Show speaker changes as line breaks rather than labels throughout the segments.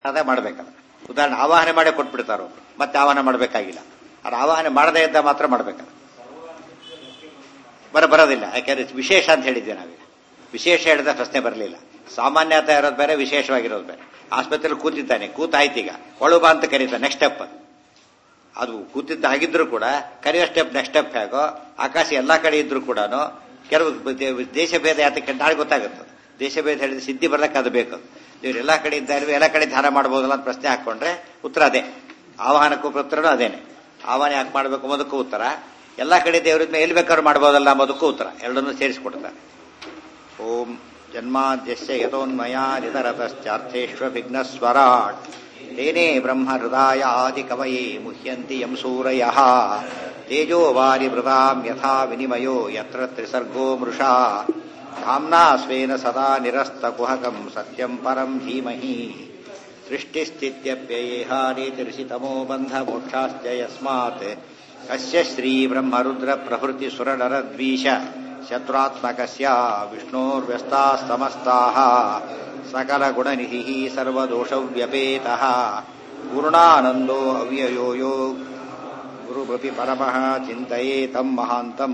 ಅದೇ ಮಾಡ್ಬೇಕಲ್ಲ ಉದಾಹರಣೆ ಆವಾಹನೆ ಮಾಡೇ ಕೊಟ್ಬಿಡ್ತಾರೋ ಮತ್ತೆ ಆವಾಹನೆ ಮಾಡಬೇಕಾಗಿಲ್ಲ ಅದು ಆವಾಹನೆ ಮಾಡದೇ ಇದ್ದ ಮಾತ್ರ ಮಾಡ್ಬೇಕಲ್ಲ ಬರ ಬರೋದಿಲ್ಲ ಯಾಕೆಂದ್ರೆ ವಿಶೇಷ ಅಂತ ಹೇಳಿದ್ವಿ ನಾವೀಗ ವಿಶೇಷ ಹೇಳಿದ ಪ್ರಶ್ನೆ ಬರಲಿಲ್ಲ ಸಾಮಾನ್ಯತ ಇರೋದು ಬೇರೆ ವಿಶೇಷವಾಗಿರೋದು ಬೇರೆ ಆಸ್ಪತ್ರೆಯಲ್ಲಿ ಕೂತಿದ್ದಾನೆ ಕೂತಾಯ್ತೀಗ ಒಳಬಾ ಅಂತ ಕರೀತಾನೆ ನೆಕ್ಸ್ಟ್ ಸ್ಟೆಪ್ ಅದು ಕೂತಿದ್ದ ಆಗಿದ್ರು ಕೂಡ ಕರೆಯೋ ಸ್ಟೆಪ್ ನೆಕ್ಸ್ಟ್ ಸ್ಟೆಪ್ ಹೇಗೋ ಆಕಾಶ ಎಲ್ಲಾ ಕಡೆ ಇದ್ರು ಕೂಡ ಕೆಲವು ದೇಶ ಭೇದ ಯಾತಕ್ಕೆ ನಾಳೆ ಗೊತ್ತಾಗುತ್ತೆ ದೇಶ ಭೇದ ಹೇಳಿದ್ರೆ ಸಿದ್ಧಿ ಬರ್ಲಕ್ಕೆ ಅದು ಬೇಕು ಇವ್ರು ಎಲ್ಲಾ ಕಡೆ ಇದ್ದಾರೆ ಎಲ್ಲ ಕಡೆ ಧ್ಯಾನ ಮಾಡ್ಬೋದಲ್ಲ ಅಂತ ಪ್ರಶ್ನೆ ಹಾಕೊಂಡ್ರೆ ಉತ್ತರ ಅದೇ ಆವಾಹನಕ್ಕೂ ಉತ್ತರನೂ ಅದೇನೆ ಆಹ್ವಾನ ಯಾಕೆ ಮಾಡಬೇಕು ಅನ್ನೋದಕ್ಕೂ ಉತ್ತರ ಎಲ್ಲಾ ಕಡೆ ದೇವರಿದ್ಮೇಲೆ ಎಲ್ಲಿ ಬೇಕಾದ್ರೂ ಮಾಡ್ಬೋದಲ್ಲ ಅನ್ನೋದಕ್ಕೂ ಉತ್ತರ ಎರಡನ್ನೂ ಸೇರಿಸಿಕೊಡ್ತಾರೆ ಓಂ ಜನ್ಮಾದ್ಯಸ್ಯ ಯಥೋನ್ಮಯಾದಿತರತಶ್ಚಾರ್ಥೇಶ್ವ ವಿಘ್ನಸ್ವರಾಟ್ ತೇನೇ ಬ್ರಹ್ಮ ಹೃದಯ ಆದಿ ಕವಯೇ ಮುಹ್ಯಂತಿ ಯಂ ಸೂರಯ ತೇಜೋ ವಾರಿ ಮೃದಾಂ ಯಥಾ ವಿನಿಮಯೋ ಯತ್ರ ತ್ರಿಸರ್ಗೋ ಮೃಷಾ ಧಾಮ್ನಾ ಸ್ವೇನ ಸದಾ ನಿರಸ್ತ ಕುಹಕಂ ಸತ್ಯಂ ಪರಂ ಧೀಮಹಿ ಸೃಷ್ಟಿಸ್ಥಿತ್ಯಪ್ಯಯೇಹಾನೇತಿರ್ಷಿತಮೋ ಬಂಧ ಮೋಕ್ಷಾಶ್ಚ ಯಸ್ಮಾತ್ ಅಸ್ಯ ಶ್ರೀ ಬ್ರಹ್ಮರುದ್ರ ಪ್ರಭೃತಿ ಸುರನರದ್ವೀಶ ಶತ್ರುತ್ಮಕಸ್ಯ ವಿಷ್ಣೋರ್ವ್ಯಸ್ತಾಸ್ತಮಸ್ತಾಃ ಸಕಲಗುಣನಿಧಿಃ ಸರ್ವದೋಷವ್ಯಪೇತಃ ಪೂರ್ಣಾನಂದೋ ಅವ್ಯಯೋ ಯೋ ಗುರುಭೃತಿ ಪರಮಃ ಚಿಂತಯೇತಂ ಮಹಾಂತಂ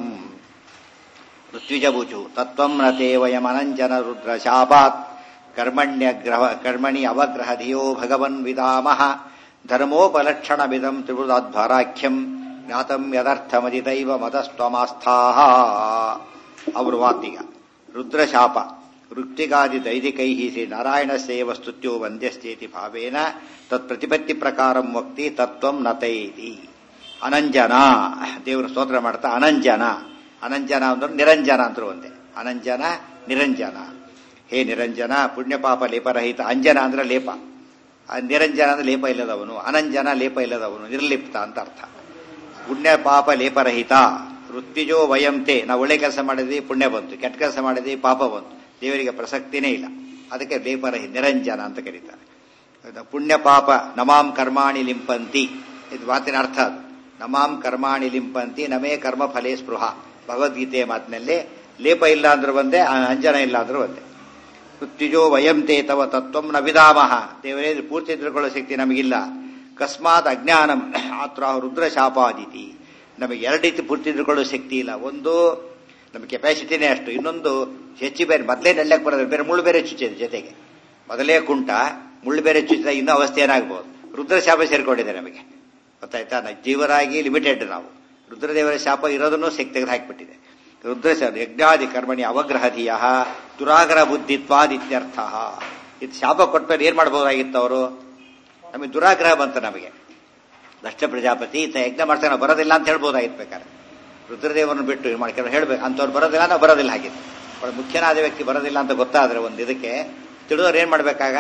ಋತ್ವಿಜಬುಜು ತತ್ವಂ ನತೆ ವಯಮನಂಜನ ರುದ್ರ ಶಾಪಾತ್ ಕರ್ಮಣ್ಯಗ್ರಹ ಕರ್ಮಣಿ ಅವಗ್ರಹ ಧಿಯೋ ಭಗವನ್ ವಿದಾಮಃ ಧರ್ಮೋಪಲಕ್ಷಣಮಿದಂ ತ್ರಿವೃದಾಧ್ವರಾಖ್ಯಂ ಜ್ಞಾತಂ ಯದರ್ಥಮದಿತೈವ ಮತಸ್ತ್ವಮಾಸ್ಥಾಹ ಅವರು ವಾಕ್ತಿಗ ರುದ್ರಶಾಪ ಋಕ್ತಿಗಾದಿ ದೈದಿಕೈ ಶ್ರೀ ನಾರಾಯಣ ಸೇವ ಸ್ತುತ್ಯೋ ವಂದ್ಯಸ್ಥೇತಿ ಭಾವೇನ ತತ್ಪ್ರತಿಪತ್ತಿ ಪ್ರಕಾರಂ ವಕ್ತಿ ತತ್ವಂ ನತೈತಿ ಅನಂಜನ ದೇವರು ಸ್ತೋತ್ರ ಮಾಡ್ತಾ ಅನಂಜನ ಅನಂಜನ ಅಂದ್ರೆ ನಿರಂಜನ ಅಂದ್ರು ಒಂದೇ ಅನಂಜನ ನಿರಂಜನ ಹೇ ನಿರಂಜನ ಪುಣ್ಯಪಾಪ ಲೇಪರಹಿತ ಅಂಜನ ಅಂದ್ರೆ ಲೇಪ ನಿರಂಜನ ಅಂದ್ರೆ ಲೇಪ ಇಲ್ಲದವನು ಅನಂಜನ ಲೇಪ ಇಲ್ಲದವನು ನಿರ್ಲಿಪ್ತ ಅಂತ ಅರ್ಥ ಪುಣ್ಯ ಪಾಪ ಲೇಪರಹಿತ ವೃತ್ತಿಜೋ ವಯಂತೆ ನಾವು ಒಳ್ಳೆ ಕೆಲಸ ಮಾಡಿದ್ವಿ ಪುಣ್ಯ ಬಂತು ಕೆಟ್ಟ ಕೆಲಸ ಮಾಡಿದ್ವಿ ಪಾಪ ಬಂತು ದೇವರಿಗೆ ಪ್ರಸಕ್ತಿನೇ ಇಲ್ಲ ಅದಕ್ಕೆ ಲೇಪರಹಿ ನಿರಂಜನ ಅಂತ ಕರೀತಾರೆ ಪುಣ್ಯ ಪಾಪ ನಮಾಂ ಕರ್ಮಾಣಿ ಲಿಂಪಂತಿ ಇದು ಮಾತಿನ ಅರ್ಥ ಅದು ನಮಾಂ ಕರ್ಮಾಣಿ ಲಿಂಪಂತಿ ನಮೇ ಕರ್ಮ ಫಲೇ ಸ್ಪೃಹ ಭಗವದ್ಗೀತೆಯ ಮಾತಿನಲ್ಲಿ ಲೇಪ ಇಲ್ಲ ಅಂದ್ರೂ ಒಂದೇ ಅಂಜನ ಇಲ್ಲ ಅಂದ್ರೂ ಒಂದೇ ಮೃತ್ಯುಜೋ ವಯಂತೆ ತವ ತತ್ವಂ ನ ವಿಧಾಮಹ ದೇವರೇ ಪೂರ್ತಿ ತಿಳ್ಕೊಳ್ಳೋ ಶಕ್ತಿ ನಮಗಿಲ್ಲ ಕಸ್ಮಾತ್ ಅಜ್ಞಾನಂ ಆತ್ರ ರುದ್ರ ಶಾಪಾದಿತಿ ನಮಗೆ ಎರಡು ರೀತಿ ಪೂರ್ತಿ ತಿಳ್ಕೊಳ್ಳೋ ಶಕ್ತಿ ಇಲ್ಲ ಒಂದು ನಮ್ಮ ಕೆಪಾಸಿಟಿನೇ ಅಷ್ಟು ಇನ್ನೊಂದು ಹೆಚ್ಚು ಬೇರೆ ಮೊದಲೇ ನೆಲ್ಲಕ್ಕೆ ಬರೋದು ಬೇರೆ ಮುಳ್ಳು ಬೇರೆ ಚುಚ್ಚಿದೆ ಜೊತೆಗೆ ಮೊದಲೇ ಕುಂಟ ಮುಳ್ಳು ಬೇರೆ ಚುಚ್ಚಿದ ಇನ್ನೂ ಅವಸ್ಥೆ ಏನಾಗಬಹುದು ರುದ್ರ ಶಾಪ ಸೇರ್ಕೊಂಡಿದೆ ನಮಗೆ ಗೊತ್ತಾಯ್ತಾ ಜೀವರಾಗಿ ಲಿಮಿಟೆಡ್ ನಾವು ರುದ್ರದೇವರ ಶಾಪ ಇರೋದನ್ನು ಶಕ್ತಿ ತೆಗೆದು ಹಾಕಿಬಿಟ್ಟಿದೆ ರುದ್ರ ಯಜ್ಞಾದಿ ಕರ್ಮಣಿ ಅವಗ್ರಹಧೀಯ ದುರಾಗ್ರಹ ಬುದ್ಧಿತ್ವಾದಿತ್ಯರ್ಥ ಇದು ಶಾಪ ಕೊಟ್ಮೇಲೆ ಏನ್ ಮಾಡಬಹುದಾಗಿತ್ತು ಅವರು ನಮಗೆ ದುರಾಗ್ರಹ ಬಂತ ನಮಗೆ ದಷ್ಟ ಪ್ರಜಾಪತಿ ಈತ ಯಜ್ಞ ಮಾಡ್ತಾನೆ ನಾವು ಬರೋದಿಲ್ಲ ಅಂತ ಹೇಳ್ಬೋದಾಗಿತ್ತು ಬೇಕಾದ್ರೆ ರುದ್ರದೇವರನ್ನು ಬಿಟ್ಟು ಮಾಡ್ಕೊಂಡು ಹೇಳ್ಬೇಕು ಅಂಥವ್ರು ಬರೋದಿಲ್ಲ ನಾವು ಬರೋದಿಲ್ಲ ಹಾಗಿತ್ತು ಬಹಳ ಮುಖ್ಯನಾದ ವ್ಯಕ್ತಿ ಬರೋದಿಲ್ಲ ಅಂತ ಗೊತ್ತಾದ್ರೆ ಒಂದು ಇದಕ್ಕೆ ತಿಳಿದವ್ರು ಏನ್ ಮಾಡ್ಬೇಕಾಗ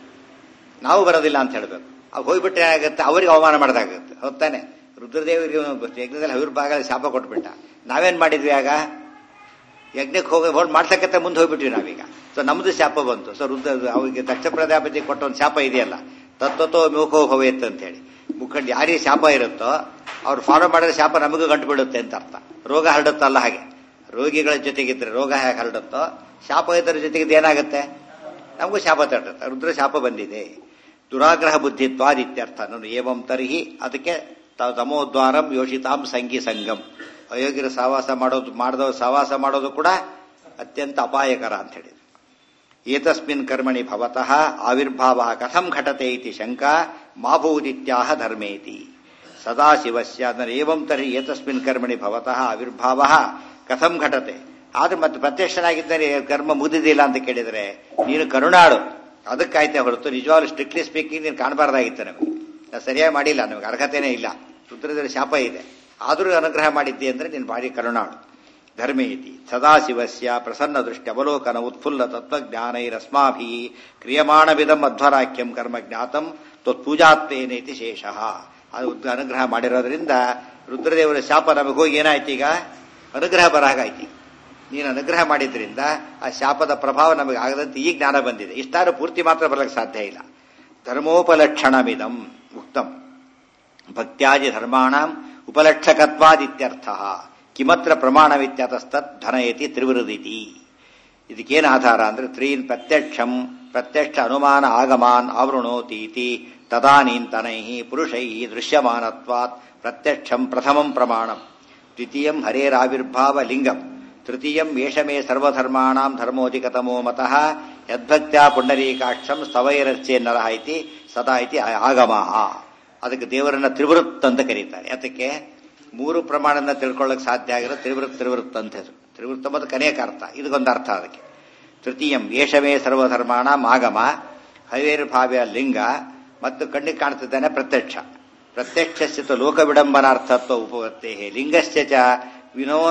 ನಾವು ಬರೋದಿಲ್ಲ ಅಂತ ಹೇಳ್ಬೇಕು ಅವ್ ಹೋಗ್ಬಿಟ್ರೆ ಏನಾಗುತ್ತೆ ಅವ್ರಿಗೆ ಅವಮಾನ ಮಾಡ್ದಾಗುತ್ತೆ ಹೊತ್ತಾನೆ ರುದ್ರದೇವರಿಗೆ ಯಜ್ಞದಲ್ಲಿ ಹವಿರ್ಭಾಗ ಶಾಪ ಕೊಟ್ಬಿಟ್ಟ ನಾವೇನ್ ಮಾಡಿದ್ವಿ ಆಗ ಯಜ್ಞಕ್ಕೆ ಹೋಗಿ ಹೊಡ್ ಮಾಡ್ಸಕ್ಕಂತ ಮುಂದೆ ಹೋಗ್ಬಿಟ್ವಿ ನಾವೀಗ ಸೊ ನಮ್ದು ಶಾಪ ಬಂತು ಸೊ ರುದ್ರ ಅವರಿಗೆ ದಕ್ಷ ಪ್ರಜಾಪತಿ ಕೊಟ್ಟ ಒಂದು ಶಾಪ ಇದೆಯಲ್ಲ ತತ್ವತೋ ಮೂಕೋ ಭವೇತ್ ಅಂತ ಹೇಳಿ ಮುಖಂಡು ಯಾರಿಗೆ ಶಾಪ ಇರುತ್ತೋ ಅವ್ರು ಫಾಲೋ ಮಾಡಿದ್ರೆ ಶಾಪ ನಮಗೂ ಗಂಟು ಬಿಡುತ್ತೆ ಅಂತ ಅರ್ಥ ರೋಗ ಹರಡುತ್ತಲ್ಲ ಹಾಗೆ ರೋಗಿಗಳ ಜೊತೆಗಿದ್ರೆ ರೋಗ ಹೇಗೆ ಹರಡುತ್ತೋ ಶಾಪ ಇದ್ದರ ಜೊತೆಗಿದ್ದು ಏನಾಗುತ್ತೆ ನಮಗೂ ಶಾಪ ತಟ್ಟುತ್ತೆ ರುದ್ರ ಶಾಪ ಬಂದಿದೆ ದುರಾಗ್ರಹ ಬುದ್ಧಿತ್ವಾದಿತ್ಯರ್ಥ ನಾನು ಏವಂ ತರ್ಹಿ ಅದಕ್ಕೆ ತಮೋದ್ವಾರಂ ಯೋಷಿತಾಂ ಸಂಗಿ ಸಂಗಂ ಅಯೋಗ್ಯರ ಸಹವಾಸ ಮಾಡೋದು ಮಾಡಿದವರು ಸಹವಾಸ ಮಾಡೋದು ಕೂಡ ಅತ್ಯಂತ ಅಪಾಯಕರ ಅಂತ ಹೇಳಿದ್ರು ಏತಸ್ಮಿನ್ ಕರ್ಮಣಿ ಭವತಃ ಆವಿರ್ಭಾವ ಕಥಂ ಘಟತೆ ಇತಿ ಶಂಕಾ ಮಾಭೂದಿತ್ಯಾಹ ಧರ್ಮೇತಿ ಸದಾಶಿವಸ್ಯ ಅಂದರೆ ಏವಂ ತರ್ಹಿ ಏತಸ್ಮಿನ್ ಕರ್ಮಣಿ ಭವತಃ ಆವಿರ್ಭಾವ ಕಥಂ ಘಟತೆ ಆದ್ರೆ ಮತ್ತೆ ಪ್ರತ್ಯಕ್ಷನಾಗಿದ್ದರೆ ಕರ್ಮ ಮುಗಿದಿಲ್ಲ ಅಂತ ಕೇಳಿದರೆ ನೀನು ಕರುಣಾಳು ಅದಕ್ಕಾಯ್ತೆ ಹೊರತು ನಿಜವಾಗ್ಲೂ ಸ್ಟ್ರಿಕ್ಟ್ಲಿ ಸ್ಪೀಕಿಂಗ್ ನೀನು ಕಾಣಬಾರ್ದಾಗಿತ್ತು ನಮಗೆ ನಾವು ಸರಿಯಾಗಿ ಮಾಡಿಲ್ಲ ನಮಗೆ ಅರ್ಹತೆನೇ ಇಲ್ಲ ರುದ್ರದಲ್ಲಿ ಶಾಪ ಇದೆ ಆದರೂ ಅನುಗ್ರಹ ಮಾಡಿದ್ದೆ ಅಂದ್ರೆ ನೀನು ಭಾರಿ ಕರುಣಾಳು ಧರ್ಮೇತಿ ಸದಾಶಿವಸ್ಯ ಪ್ರಸನ್ನ ದೃಷ್ಟಿ ಅವಲೋಕನ ಉತ್ಫುಲ್ಲ ತತ್ವಜ್ಞಾನೈರಸ್ಮಾಭಿ ಕ್ರಿಯಮಾಣವಿದಂ ಅಧ್ವರಾಖ್ಯಂ ಕರ್ಮ ಜ್ಞಾತಂ ತ್ವತ್ಪೂಜಾತ್ಮೇನೇತಿ ಶೇಷ ಅದು ಅನುಗ್ರಹ ಮಾಡಿರೋದ್ರಿಂದ ರುದ್ರದೇವರ ಶಾಪ ನಮಗೆ ಹೋಗಿ ಏನಾಯ್ತು ಈಗ ಅನುಗ್ರಹ ಬರಾಗಾಯ್ತಿ ನೀನು ಅನುಗ್ರಹ ಮಾಡಿದ್ರಿಂದ ಆ ಶಾಪದ ಪ್ರಭಾವ ನಮಗೆ ಆಗದಂತೆ ಈ ಜ್ಞಾನ ಬಂದಿದೆ ಇಷ್ಟಾರು ಪೂರ್ತಿ ಮಾತ್ರ ಬರಲಿಕ್ಕೆ ಸಾಧ್ಯ ಇಲ್ಲ ಧರ್ಮೋಪಲಕ್ಷಣಮಿದಂ ಉಕ್ತಂ ಭಕ್ತ್ಯಾದಿ ಧರ್ಮಾಣಂ ಉಪಲಕ್ಷಕತ್ವಾದಿತ್ಯರ್ಥ ಕಿಮತ್ರ ಪ್ರಮಾಣವಿತ್ಯತಸ್ತತ್ ಧನಯತಿ ತ್ರಿವೃದಿತಿ ಇದಕ್ಕೇನು ಆಧಾರ ಅಂದ್ರೆ ತ್ರೀನ್ ಪ್ರತ್ಯಕ್ಷಂ ಪ್ರತ್ಯಕ್ಷ ಅನುಮಾನ ಆಗಮಾನ್ ಆವೃಣೋತೀತಿ ತದಾನೀಂತನೈ ಪುರುಷೈ ದೃಶ್ಯಮಾನತ್ವಾತ್ ಪ್ರತ್ಯಕ್ಷಂ ಪ್ರಥಮಂ ಪ್ರಮಾಣಂ ದ್ವಿತೀಯಂ ಹರೇರಾವಿರ್ಭಾವ ಲಿಂಗಂ ತೃತೀಯಂ ಏಷಮೇ ಸರ್ವಧರ್ಮಾಣಾಂ ಧರ್ಮೋಧಿಕತಮೋ ಮತಃ ಯದ್ಭಕ್ತ್ಯಾ ಪುಂಡರೀಕಾಕ್ಷಂ ಸ್ತವೈರಸ್ಯೇನ್ನರಹ ಇತಿ ಸದಾ ಇತಿ ಆಗಮಃ ಅದಕ್ಕೆ ದೇವರನ್ನ ತ್ರಿವೃತ್ ಅಂತ ಕರೀತಾರೆ ಅದಕ್ಕೆ ಮೂರು ಪ್ರಮಾಣನ ತಿಳ್ಕೊಳ್ಳೋಕೆ ಸಾಧ್ಯ ಆಗಿರೋ ತ್ರಿವೃತ್ ತ್ರಿವೃತ್ ಅಂತ ಹೆಸರು ತ್ರಿವೃತ್ ಮತ್ತು ಕನೇಕ ಅರ್ಥ ಇದಕ್ಕೊಂದು ಅರ್ಥ ಅದಕ್ಕೆ ತೃತೀಯಂ ಏಷವೇ ಸರ್ವಧರ್ಮಾಣ ಆಗಮ ಹರಿರ್ಭಾವ್ಯ ಲಿಂಗ ಮತ್ತು ಕಣ್ಣಿಗೆ ಕಾಣ್ತಿದ್ದಾನೆ ಪ್ರತ್ಯಕ್ಷ ಪ್ರತ್ಯಕ್ಷಸ್ಯ ಲೋಕ ವಿಡಂಬನಾರ್ಥತ್ವ ಉಪವತ್ತೇ ಲಿಂಗಸ್ಯ ಚ ವಿನೋ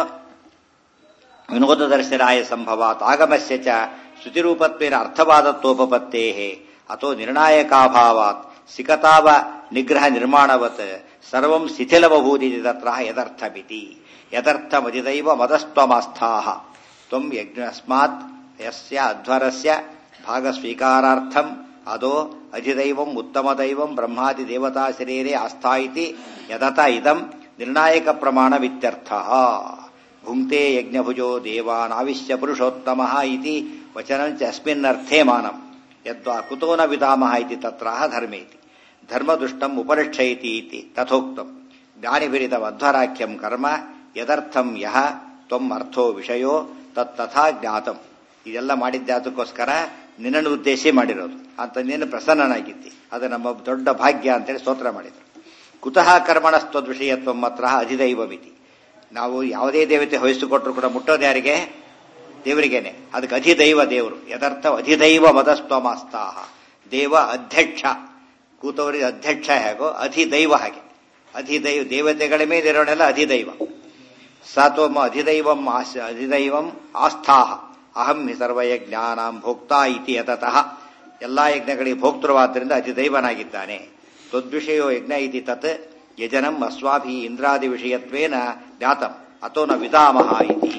ವಿನೋದ ದರ್ಶನಾಯ ಸಂಭವಾತ್ ಆಗಮಸ್ಯ ಚ ಶ್ರುತಿರೂಪತ್ವೇನ ಅರ್ಥವಾದತ್ವೋಪತ್ತೇ ಅಥೋ ನಿರ್ಣಾಯಕಾಭಾವಾತ್ ಸಿಕತಾವ ನಿಗ್ರಹ ನಿರ್ಮಾಣವತ್ ಸರ್ವಂ ಶಿಥಿಲಬಭೂತಿ ತತ್ರ ಯದರ್ಥಮಿತಿ ಯದರ್ಥಮದಿದೈವ ಮದಸ್ತ್ವಮಾಸ್ಥಾಹ ತ್ವಂ ಯಜ್ಞಸ್ಮಾತ್ ಯಸ್ಯ ಅಧ್ವರಸ್ಯ ಭಾಗಸ್ವೀಕಾರಾರ್ಥಂ ಅದೋ ಅಧಿದೈವಂ ಉತ್ತಮದೈವಂ ಬ್ರಹ್ಮಾದಿ ದೇವತಾ ಶರೀರೆ ಆಸ್ಥಾ ಇತಿ ಯದತ ಇದಂ ನಿರ್ಣಾಯಕ ಪ್ರಮಾಣವಿತ್ಯರ್ಥ ಭುಂಕ್ತೆ ಯಜ್ಞಭುಜೋ ದೇವಾನಾವಿಶ್ಯ ಪುರುಷೋತ್ತಮ ಇತಿ ವಚನಂಚ ಅಸ್ಮಿನ್ನರ್ಥೇ ಮಾನಂ ಯದ್ವಾ ಕುತೋ ನ ವಿಧಾಮಃ ಇತಿ ತತ್ರ ಧರ್ಮೇತಿ ಧರ್ಮದುಷ್ಟಂ ಉಪರಿಕ್ಷಯತಿ ಇತಿ ತಥೋಕ್ತಂ ಜ್ಞಾನಿಭಿರಿತಮಧ್ವರಾಖ್ಯಂ ಕರ್ಮ ಯದರ್ಥಂ ಯಹ ತ್ವಂ ಅರ್ಥೋ ವಿಷಯೋ ತತ್ತಥಾ ಜ್ಞಾತಂ ಇದೆಲ್ಲ ಮಾಡಿದ್ದೆ ಅದಕ್ಕೋಸ್ಕರ ನಿನ್ನನ್ನು ಉದ್ದೇಶಿ ಮಾಡಿರೋದು ಅಂತ ನೀನು ಪ್ರಸನ್ನನಾಗಿದ್ದಿ ಅದು ನಮ್ಮ ದೊಡ್ಡ ಭಾಗ್ಯ ಅಂತೇಳಿ ಸ್ತೋತ್ರ ಮಾಡಿದರು ಕುತಃ ಕರ್ಮಣಸ್ತ್ವದ್ವಿಷಯತ್ವ ಮಾತ್ರ ಅಧಿದೈವಮಿತಿ ನಾವು ಯಾವುದೇ ದೇವತೆ ಹೊಯ್ಸಿಕೊಟ್ರು ಕೂಡ ಮುಟ್ಟೋದು ಯಾರಿಗೆ ದೇವರಿಗೇನೆ ಅದಕ್ಕೆ ಅಧಿದೈವ ದೇವರು ಯದರ್ಥ ಅಧಿದೈವ ಮದಸ್ತ್ವಮಾಸ್ತಾಹ ದೇವ ಅಧ್ಯಕ್ಷ ಕೂತವರಿಗೆ ಅಧ್ಯಕ್ಷ ಹೇಗೋ ಅಧಿದೈವ ಹಾಗೆ ಅಧಿದೈವ ದೇವತೆಗಳ ಮೇಲೆ ಇರೋಣೆಲ್ಲ ಅಧಿದೈವ ಸಾತ್ವಮ ಅಧಿದೈವಂ ಆಸ್ ಅಧಿದೈವಂ ಆಸ್ಥಾಹ ಅಹಂ ಹಿ ಸರ್ವಯಜ್ಞಾನಾಂ ಭೋಕ್ತಾ ಇತಿ ಯತತಃ ಎಲ್ಲಾ ಯಜ್ಞಗಳಿಗೆ ಭೋಕ್ತೃವಾದ್ದರಿಂದ ಅಧಿದೈವನಾಗಿದ್ದಾನೆ ತದ್ವಿಷಯೋ ಯಜ್ಞ ಇತಿ ತತ್ ಯಜನಂ ಅಸ್ವಾಭಿ ಇಂದ್ರಾದಿ ವಿಷಯತ್ವೇನ ಜ್ಞಾತಂ ಅಥೋ ನ ವಿಧಾಮಹ ಇತಿ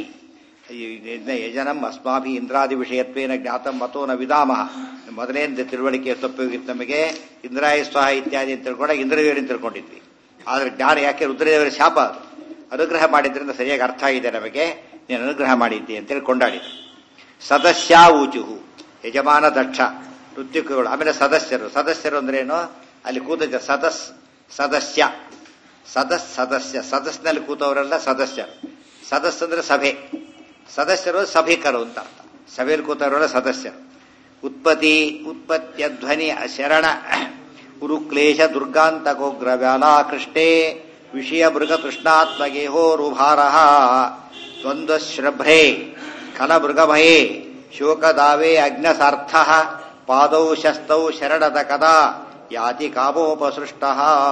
ಯಜನಂ ಅಸ್ಮಾಭಿ ಇಂದ್ರಾದಿ ವಿಷಯತ್ವೇನ ಜ್ಞಾತಂ ಅಥೋ ನ ವಿಧಾಮಹ ಮೊದಲೇಂದ ತಿಳುವಳಿಕೆ ತಪ್ಪಿಗಿತ್ತು ನಮಗೆ ಇಂದ್ರಾಯ ಸ್ವಾಹ ಇತ್ಯಾದಿ ಅಂತ ತಿಳ್ಕೊಂಡ ಇಂದ್ರದೇವರಿ ತಿಳ್ಕೊಂಡಿದ್ವಿ ಆದ್ರೆ ಜ್ಞಾನ ಯಾಕೆ ರುದ್ರದೇವರ ಶಾಪ ಅದು ಅನುಗ್ರಹ ಮಾಡಿದ್ರಿಂದ ಸರಿಯಾಗಿ ಅರ್ಥ ಆಗಿದೆ ನಮಗೆ ನೀನು ಅನುಗ್ರಹ ಮಾಡಿದ್ದಿ ಅಂತೇಳಿ ಕೊಂಡಾಡಿದರು ಸದಸ್ಯ ಊಚುಹು ಯಜಮಾನ ದಕ್ಷ ಋತ್ವಿಕಗಳು ಆಮೇಲೆ ಸದಸ್ಯರು ಸದಸ್ಯರು ಅಂದ್ರೇನು ಅಲ್ಲಿ ಕೂತ ಸದಸ್ ಸದಸ್ಯ ಸದಸ್ ಸದಸ್ಯ ಸದಸ್ನಲ್ಲಿ ಕೂತವರೆಲ್ಲ ಸದಸ್ಯರು ಸದಸ್ಯ ಅಂದ್ರೆ ಸಭೆ ಸದಸ್ಯರು ಸಭಿಕರು ಅಂತ ಅರ್ಥ ಸಭೆಯಲ್ಲಿ ಕೂತವರೆಲ್ಲ ಸದಸ್ಯರು ಉತ್ಪತ್ತಿ ಉತ್ಪತ್ತಿಯ ಧ್ವನಿ ಶರಣ ಉರುಕ್ಲೇಶ ದುರ್ಗಾಂತಕೋಗ್ರ ವ್ಯಾಲಾಕೃಷ್ಟೇ ವಿಷಯ ಮೃಗ ತೃಷ್ಣಾತ್ಮಗೇಹೋರುಭಾರ ದ್ವಂದ್ವಶ್ರಭ್ರೇ ಖಲಮೃಗಭಯೇ ಶೋಕದಾವೇ ಅಗ್ನಸಾರ್ಥ ಪಾದೌ ಶಸ್ತೌ ಶರಣದ ಕದಾ ಯಾತಿ ಕಾಮೋಪಸೃಷ್ಟ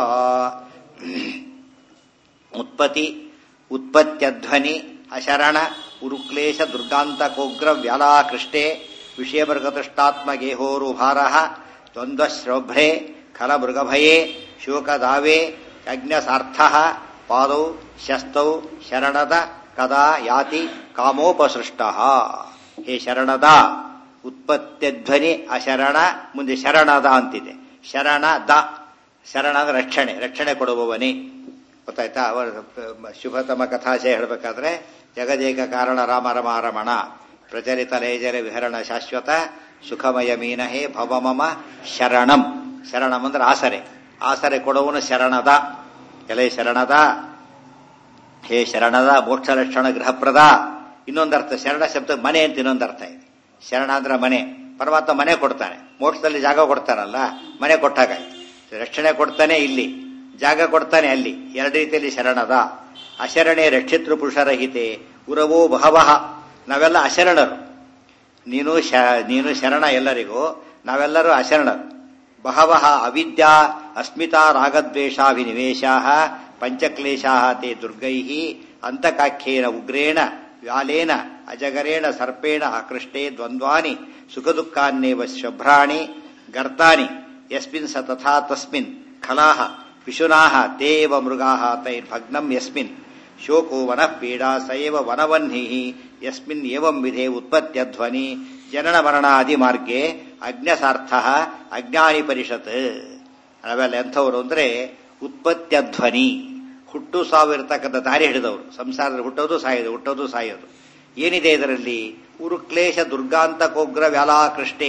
ಉತ್ಪತ್ತಿ ಉತ್ಪತ್ತ್ಯಧ್ವನಿ ಅಶರಣ ಉರುಕ್ಲೇಶ ದುರ್ಗಾಂತಕೋಗ್ರ ವ್ಯಾಲಾಕೃಷ್ಟೇ ವಿಷಯಮೃಗತೃಷ್ಟಾತ್ಮಗೇಹೋರುಭಾರ ದ್ವಂದ್ವಶ್ರಭ್ರೇ ಖಲಮೃಗಭಯೇ ಶೋಕದಾವೇ ಯಜ್ಞಸಾರ್ಥ ಪಾದೌ ಶಸ್ತೌ ಶರಣದ ಕದಾ ಯಾತಿ ಕಾಮೋಪಸೃಷ್ಟ ಹೇ ಶರಣದ ಉತ್ಪತ್ತಿಧ್ವನಿ ಅಶರಣ ಮುಂದೆ ಶರಣದ ಅಂತಿದೆ ಶರಣ ದ ಶರಣ ಅಂದ್ರೆ ರಕ್ಷಣೆ ರಕ್ಷಣೆ ಕೊಡುವವನೇ ಗೊತ್ತಾಯ್ತಾ ಅವರ ಶುಭತಮ ಕಥಾಶಯ ಹೇಳಬೇಕಾದ್ರೆ ಜಗದೇಕ ಕಾರಣ ರಾಮ ರಮ ರಮಣ ಪ್ರಚಲಿತ ಲೇಜರ ವಿಹರಣ ಶಾಶ್ವತ ಸುಖಮಯ ಮೀನಹೇ ಭವಮಮ ಶರಣಂ ಶರಣಂ ಅಂದ್ರೆ ಆಸರೆ ಆಸರೆ ಕೊಡುವನು ಶರಣದ ಎಲೆ ಶರಣದ ಹೇ ಶರಣದ ಮೋಕ್ಷ ಲಕ್ಷಣ ಗೃಹಪ್ರದ ಇನ್ನೊಂದರ್ಥ ಶರಣ ಶಬ್ದ ಮನೆ ಅಂತ ಇನ್ನೊಂದರ್ಥ ಇದೆ ಶರಣ ಅಂದ್ರೆ ಮನೆ ಪರಮಾತ್ಮ ಮನೆ ಕೊಡ್ತಾನೆ ಮೋಕ್ಷದಲ್ಲಿ ಜಾಗ ಕೊಡ್ತಾನಲ್ಲ ಮನೆ ಕೊಟ್ಟಾಗಾಯ್ತು ರಕ್ಷಣೆ ಕೊಡ್ತಾನೆ ಇಲ್ಲಿ ಜಾಗ ಕೊಡ್ತಾನೆ ಅಲ್ಲಿ ಎರಡು ರೀತಿಯಲ್ಲಿ ಶರಣದ ಅಶರಣೆ ರಕ್ಷಿತೃ ಪುರುಷರಹಿತೆ ಉರವೋ ಬಹವಹ ನಾವೆಲ್ಲ ಅಶರಣರು ನೀನು ಶ ನೀನು ಶರಣ ಎಲ್ಲರಿಗೂ ನಾವೆಲ್ಲರೂ ಅಶರಣರು ಬಹವಃ ಅವಿದ್ಯಾ ಅಸ್ಮಿತಾ ರಾಗದ್ವೇಷಾಭಿನಿವೇಶಾ ಪಂಚಕ್ಲೇಶಾ ತೇ ದುರ್ಗೈ ಅಂತಕಾಖ್ಯೇನ ಉಗ್ರೇಣ ವ್ಯಾಲೇನ ಅಜಗರೇಣ ಸರ್ಪೇಣ ಆಕೃಷ್ಟೇ ದ್ವಂದ್ವಾನಿ ಸುಖದುಃಖಾನ್ನೇವ ಶಭ್ರಾಣಿ ಗರ್ತಾನಿ ಯಸ್ಮಿನ್ ಸ ತಥಾ ತಸ್ಮಿನ್ ಖಲಾಹ ವಿಶುನಾಹ ತೇವ ಮೃಗಾಹ ತೈರ್ಭಗ್ನಂ ಯಸ್ಮಿನ್ ಶೋಕೋ ವನಃ ಪೀಡಾ ಸಯವ ವನವನ್ಹಿ ಯಸ್ಮಿನ್ ಏವಂ ವಿಧೆ ಉತ್ಪತ್ತ್ಯಧ್ವನಿ ಜನನ ಮರಣಾದಿ ಮಾರ್ಗೆ ಅಜ್ಞಸಾರ್ಥ ಅಜ್ಞಾನಿ ಪರಿಷತ್ ನಾವೆಲ್ಲ ಎಂಥವ್ರು ಅಂದ್ರೆ ಉತ್ಪತ್ತ್ಯಧ್ವನಿ ಹುಟ್ಟು ಸಾವು ಇರತಕ್ಕಂಥ ದಾರಿ ಹಿಡಿದವರು ಸಂಸಾರದಲ್ಲಿ ಹುಟ್ಟೋದು ಸಾಯೋದು ಹುಟ್ಟೋದು ಸಾಯೋದು ಏನಿದೆ ಇದರಲ್ಲಿ ಉರುಕ್ಲೇಶ ದುರ್ಗಾಂತ ಕೋಗ್ರ ವ್ಯಾಲಾಕೃಷ್ಟೆ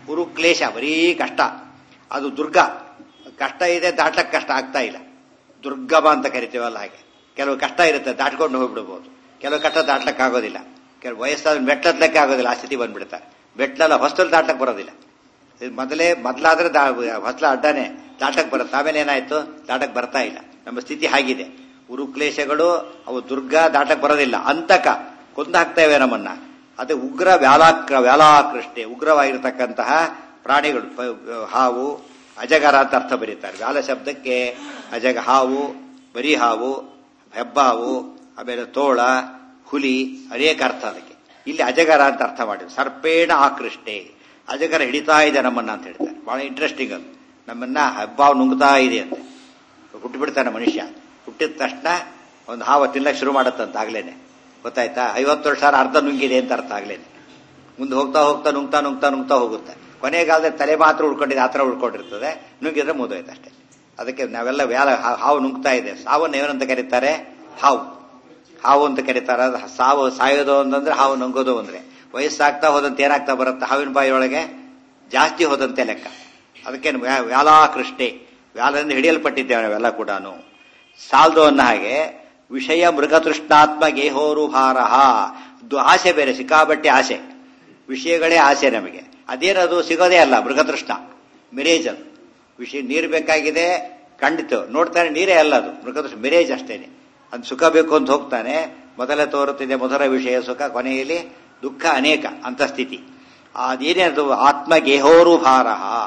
ಉರು ಕ್ಲೇಶ ಬರೀ ಕಷ್ಟ ಅದು ದುರ್ಗ ಕಷ್ಟ ಇದೆ ದಾಟ್ಲಕ್ಕೆ ಕಷ್ಟ ಆಗ್ತಾ ಇಲ್ಲ ದುರ್ಗಮ ಅಂತ ಕರಿತೀವಲ್ಲ ಹಾಗೆ ಕೆಲವು ಕಷ್ಟ ಇರುತ್ತೆ ದಾಟ್ಕೊಂಡು ಹೋಗ್ಬಿಡ್ಬೋದು ಕೆಲವು ಕಷ್ಟ ದಾಟ್ಲಕ್ಕೆ ಆಗೋದಿಲ್ಲ ಕೆಲವು ವಯಸ್ಸಾದ ಮೆಟ್ಲತ್ಲಕ್ಕೆ ಆಗೋದಿಲ್ಲ ಆ ಸ್ಥಿತಿ ಬಂದ್ಬಿಡ್ತಾರೆ ಮೆಟ್ಲೆಲ್ಲ ಹೊಸ್ತಲ್ಲಿ ದಾಟ್ಲಕ್ಕೆ ಬರೋದಿಲ್ಲ ಇದು ಮೊದಲೇ ಮೊದಲಾದ್ರೆ ದಾ ಹೊಸ್ಲ ಅಡ್ಡನೆ ದಾಟಕ್ ಬರುತ್ತೆ ಆಮೇಲೆ ಏನಾಯ್ತು ದಾಟಕ್ ಬರ್ತಾ ಇಲ್ಲ ನಮ್ಮ ಸ್ಥಿತಿ ಹಾಗಿದೆ ಉರುಕ್ಲೇಶಗಳು ಅವು ದುರ್ಗ ದಾಟಕ್ ಬರೋದಿಲ್ಲ ಅಂತಕ ಕೊಂದು ಹಾಕ್ತೇವೆ ನಮ್ಮನ್ನ ಅದೇ ಉಗ್ರ ವ್ಯಾಲಾಕ್ರ ವ್ಯಾಲಾಕೃಷ್ಟೆ ಉಗ್ರವಾಗಿರ್ತಕ್ಕಂತಹ ಪ್ರಾಣಿಗಳು ಪ- ಹಾವು ಅಜಗರ ಅಂತ ಅರ್ಥ ಬರೀತಾರೆ ವ್ಯಾಲ ಶಬ್ದಕ್ಕೆ ಅಜಗ ಹಾವು ಬರಿ ಹಾವು ಹೆಬ್ಬಾವು ಆಮೇಲೆ ತೋಳ ಹುಲಿ ಅನೇಕ ಅರ್ಥ ಅದಕ್ಕೆ ಇಲ್ಲಿ ಅಜಗರ ಅಂತ ಅರ್ಥ ಮಾಡಿದ್ರು ಸರ್ಪೇಣ ಆಕೃಷ್ಟೆ ಅಜಗರ ಹಿಡಿತಾ ಇದೆ ನಮ್ಮನ್ನ ಅಂತ ಹೇಳ್ತಾರೆ ಬಹಳ ಇಂಟ್ರೆಸ್ಟಿಂಗ್ ಅದು ನಮ್ಮನ್ನ ಹೆಬ್ಬಾವು ನುಂಗ್ತಾ ಇದೆ ಅಂತ ಹುಟ್ಟುಬಿಡ್ತಾನೆ ಮನುಷ್ಯ ಹುಟ್ಟಿದ ತಕ್ಷಣ ಒಂದು ಹಾವ ತಿನ್ನಕ್ಕೆ ಶುರು ಮಾಡತ್ತಂತ ಆಗ್ಲೇನೆ ಗೊತ್ತಾಯ್ತಾ ಐವತ್ತು ವರ್ಷ ಅರ್ಧ ನುಂಗಿದೆ ಅಂತ ಅರ್ಥ ಆಗ್ಲೇನೆ ಮುಂದೆ ಹೋಗ್ತಾ ಹೋಗ್ತಾ ನುಂಗ್ತಾ ನುಂಗ್ತಾ ನುಂಗ್ತಾ ಹೋಗುತ್ತೆ ಕೊನೆಗಾಲದಲ್ಲಿ ತಲೆ ಮಾತ್ರ ಉಳ್ಕೊಂಡಿದೆ ಆ ಥರ ಉಳ್ಕೊಂಡಿರ್ತದೆ ನುಂಗಿದ್ರೆ ಮುಗಿದೋಯ್ತು ಅಷ್ಟೇ ಅದಕ್ಕೆ ನಾವೆಲ್ಲ ವ್ಯಾಲ ಹಾ- ಹಾವು ನುಂಗ್ತಾ ಇದೆ ಸಾವನ್ನು ಏನಂತ ಕರೀತಾರೆ ಹಾವು ಹಾವು ಅಂತ ಕರೀತಾರೆ ಅದು ಸಾವು ಸಾಯೋದು ಅಂತಂದ್ರೆ ಹಾವು ನುಂಗೋದು ಅಂದ್ರೆ ವಯಸ್ಸಾಗ್ತಾ ಹೋದಂತೆ ಏನಾಗ್ತಾ ಬರುತ್ತೆ ಹಾವಿನ ಬಾಯಿಯೊಳಗೆ ಜಾಸ್ತಿ ಹೋದಂತೆ ಲೆಕ್ಕ ಅದಕ್ಕೆ ವ್ಯಾಲಾಕೃಷ್ಟೆ ವ್ಯಾಲದಿಂದ ಹಿಡಿಯಲ್ಪಟ್ಟಿದ್ದೇವೆ ನಾವೆಲ್ಲ ಕೂಡ ಸಾಲ್ದು ಅನ್ನೋ ಹಾಗೆ ವಿಷಯ ಮೃಗತೃಷ್ಣಾತ್ಮ ಗೇಹೋರು ಭಾರಹ ಇದು ಆಸೆ ಬೇರೆ ಸಿಕ್ಕಾಬಟ್ಟೆ ಆಸೆ ವಿಷಯಗಳೇ ಆಸೆ ನಮಗೆ ಅದೇನದು ಸಿಗೋದೇ ಅಲ್ಲ ಮೃಗತೃಷ್ಣ ಮಿರೇಜ್ ಅದು ವಿಷಯ ನೀರು ಬೇಕಾಗಿದೆ ಖಂಡಿತ ನೋಡ್ತಾನೆ ನೀರೇ ಅಲ್ಲ ಅದು ಮೃಗತೃಷ್ಣ ಮಿರೇಜ್ ಅಷ್ಟೇನೆ ಅದು ಸುಖ ಬೇಕು ಅಂತ ಹೋಗ್ತಾನೆ ಮೊದಲೇ ತೋರುತ್ತಿದೆ ಮೊದಲ ವಿಷಯ ಸುಖ ಕೊನೆಯಲ್ಲಿ ದುಃಖ ಅನೇಕ ಅಂತ ಸ್ಥಿತಿ ಅದೇನೇ ಅದು ಆತ್ಮ ಗೇಹೋರು ಭಾರ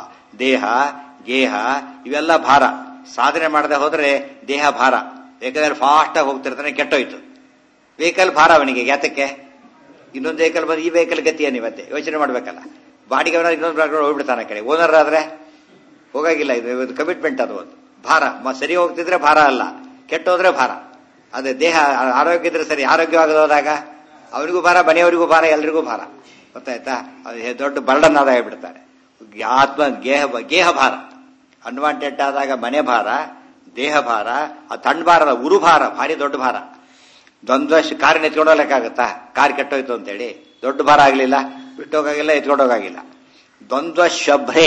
ದೇಹ ಗೇಹ ಇವೆಲ್ಲ ಭಾರ ಸಾಧನೆ ಮಾಡದೆ ಹೋದ್ರೆ ದೇಹ ಭಾರ ಬೇಕಾದ್ರೆ ಫಾಸ್ಟ್ ಆಗಿ ಹೋಗ್ತಿರ್ತಾನೆ ಕೆಟ್ಟೋಯ್ತು ವೆಹಿಕಲ್ ಭಾರ ಅವನಿಗೆ ಯಾತಕ್ಕೆ ಇನ್ನೊಂದು ವೆಹಿಕಲ್ ಬಂದು ಈ ವೆಹಿಕಲ್ ಗತಿಯ ನೀವತ್ತೆ ಯೋಚನೆ ಮಾಡ್ಬೇಕಲ್ಲ ಬಾಡಿಗೆ ಇನ್ನೊಂದು ಬ್ರಾಂಡ್ ಹೋಗ್ಬಿಡ್ತಾನೆ ಆ ಕಡೆ ಓನರ್ ಆದ್ರೆ ಹೋಗಾಗಿಲ್ಲ ಇದು ಇದು ಕಮಿಟ್ಮೆಂಟ್ ಅದು ಒಂದು ಭಾರ ಮ- ಸರಿ ಹೋಗ್ತಿದ್ರೆ ಭಾರ ಅಲ್ಲ ಕೆಟ್ಟೋದ್ರೆ ಭಾರ ಅದೇ ದೇಹ ಆ- ಆರೋಗ್ಯ ಇದ್ರೆ ಸರಿ ಆರೋಗ್ಯವಾಗದ ಹೋದಾಗ ಅವರಿಗೂ ಭಾರ ಮನೆಯವರಿಗೂ ಭಾರ ಎಲ್ರಿಗೂ ಭಾರ ಗೊತ್ತಾಯ್ತಾ ಅದು ಹೆ- ದೊಡ್ಡ ಬರ್ಡನ್ ಆದಾಯ ಬಿಡ್ತಾರೆ ಆತ್ಮ ಗೇಹ ಗೇಹ ಭಾರ ಅನ್ವಾಂಟೆಡ್ ಆದಾಗ ಮನೆ ಭಾರ ದೇಹ ಭಾರ ಆ ತಣ್ಣ ಭಾರ ಅಲ್ಲ, ಉರು ಭಾರ ಭಾರಿ ದೊಡ್ಡ ಭಾರ ದ್ವಂದ್ವ ಶ್- ಕಾರ್ ಎತ್ಕೊಂಡು ಹೋಗ್ಲಿಕ್ಕಾಗತ್ತಾ ಕಾರ್ ಕೆಟ್ಟೋಯ್ತು ಅಂತೇಳಿ ದೊಡ್ಡ ಭಾರ ಆಗ್ಲಿಲ್ಲ ಬಿಟ್ಟೋಗಾಗಿಲ್ಲ ಎತ್ಕೊಂಡೋಗಾಗಿಲ್ಲ ದ್ವಂದ್ವ ಶಭ್ರೆ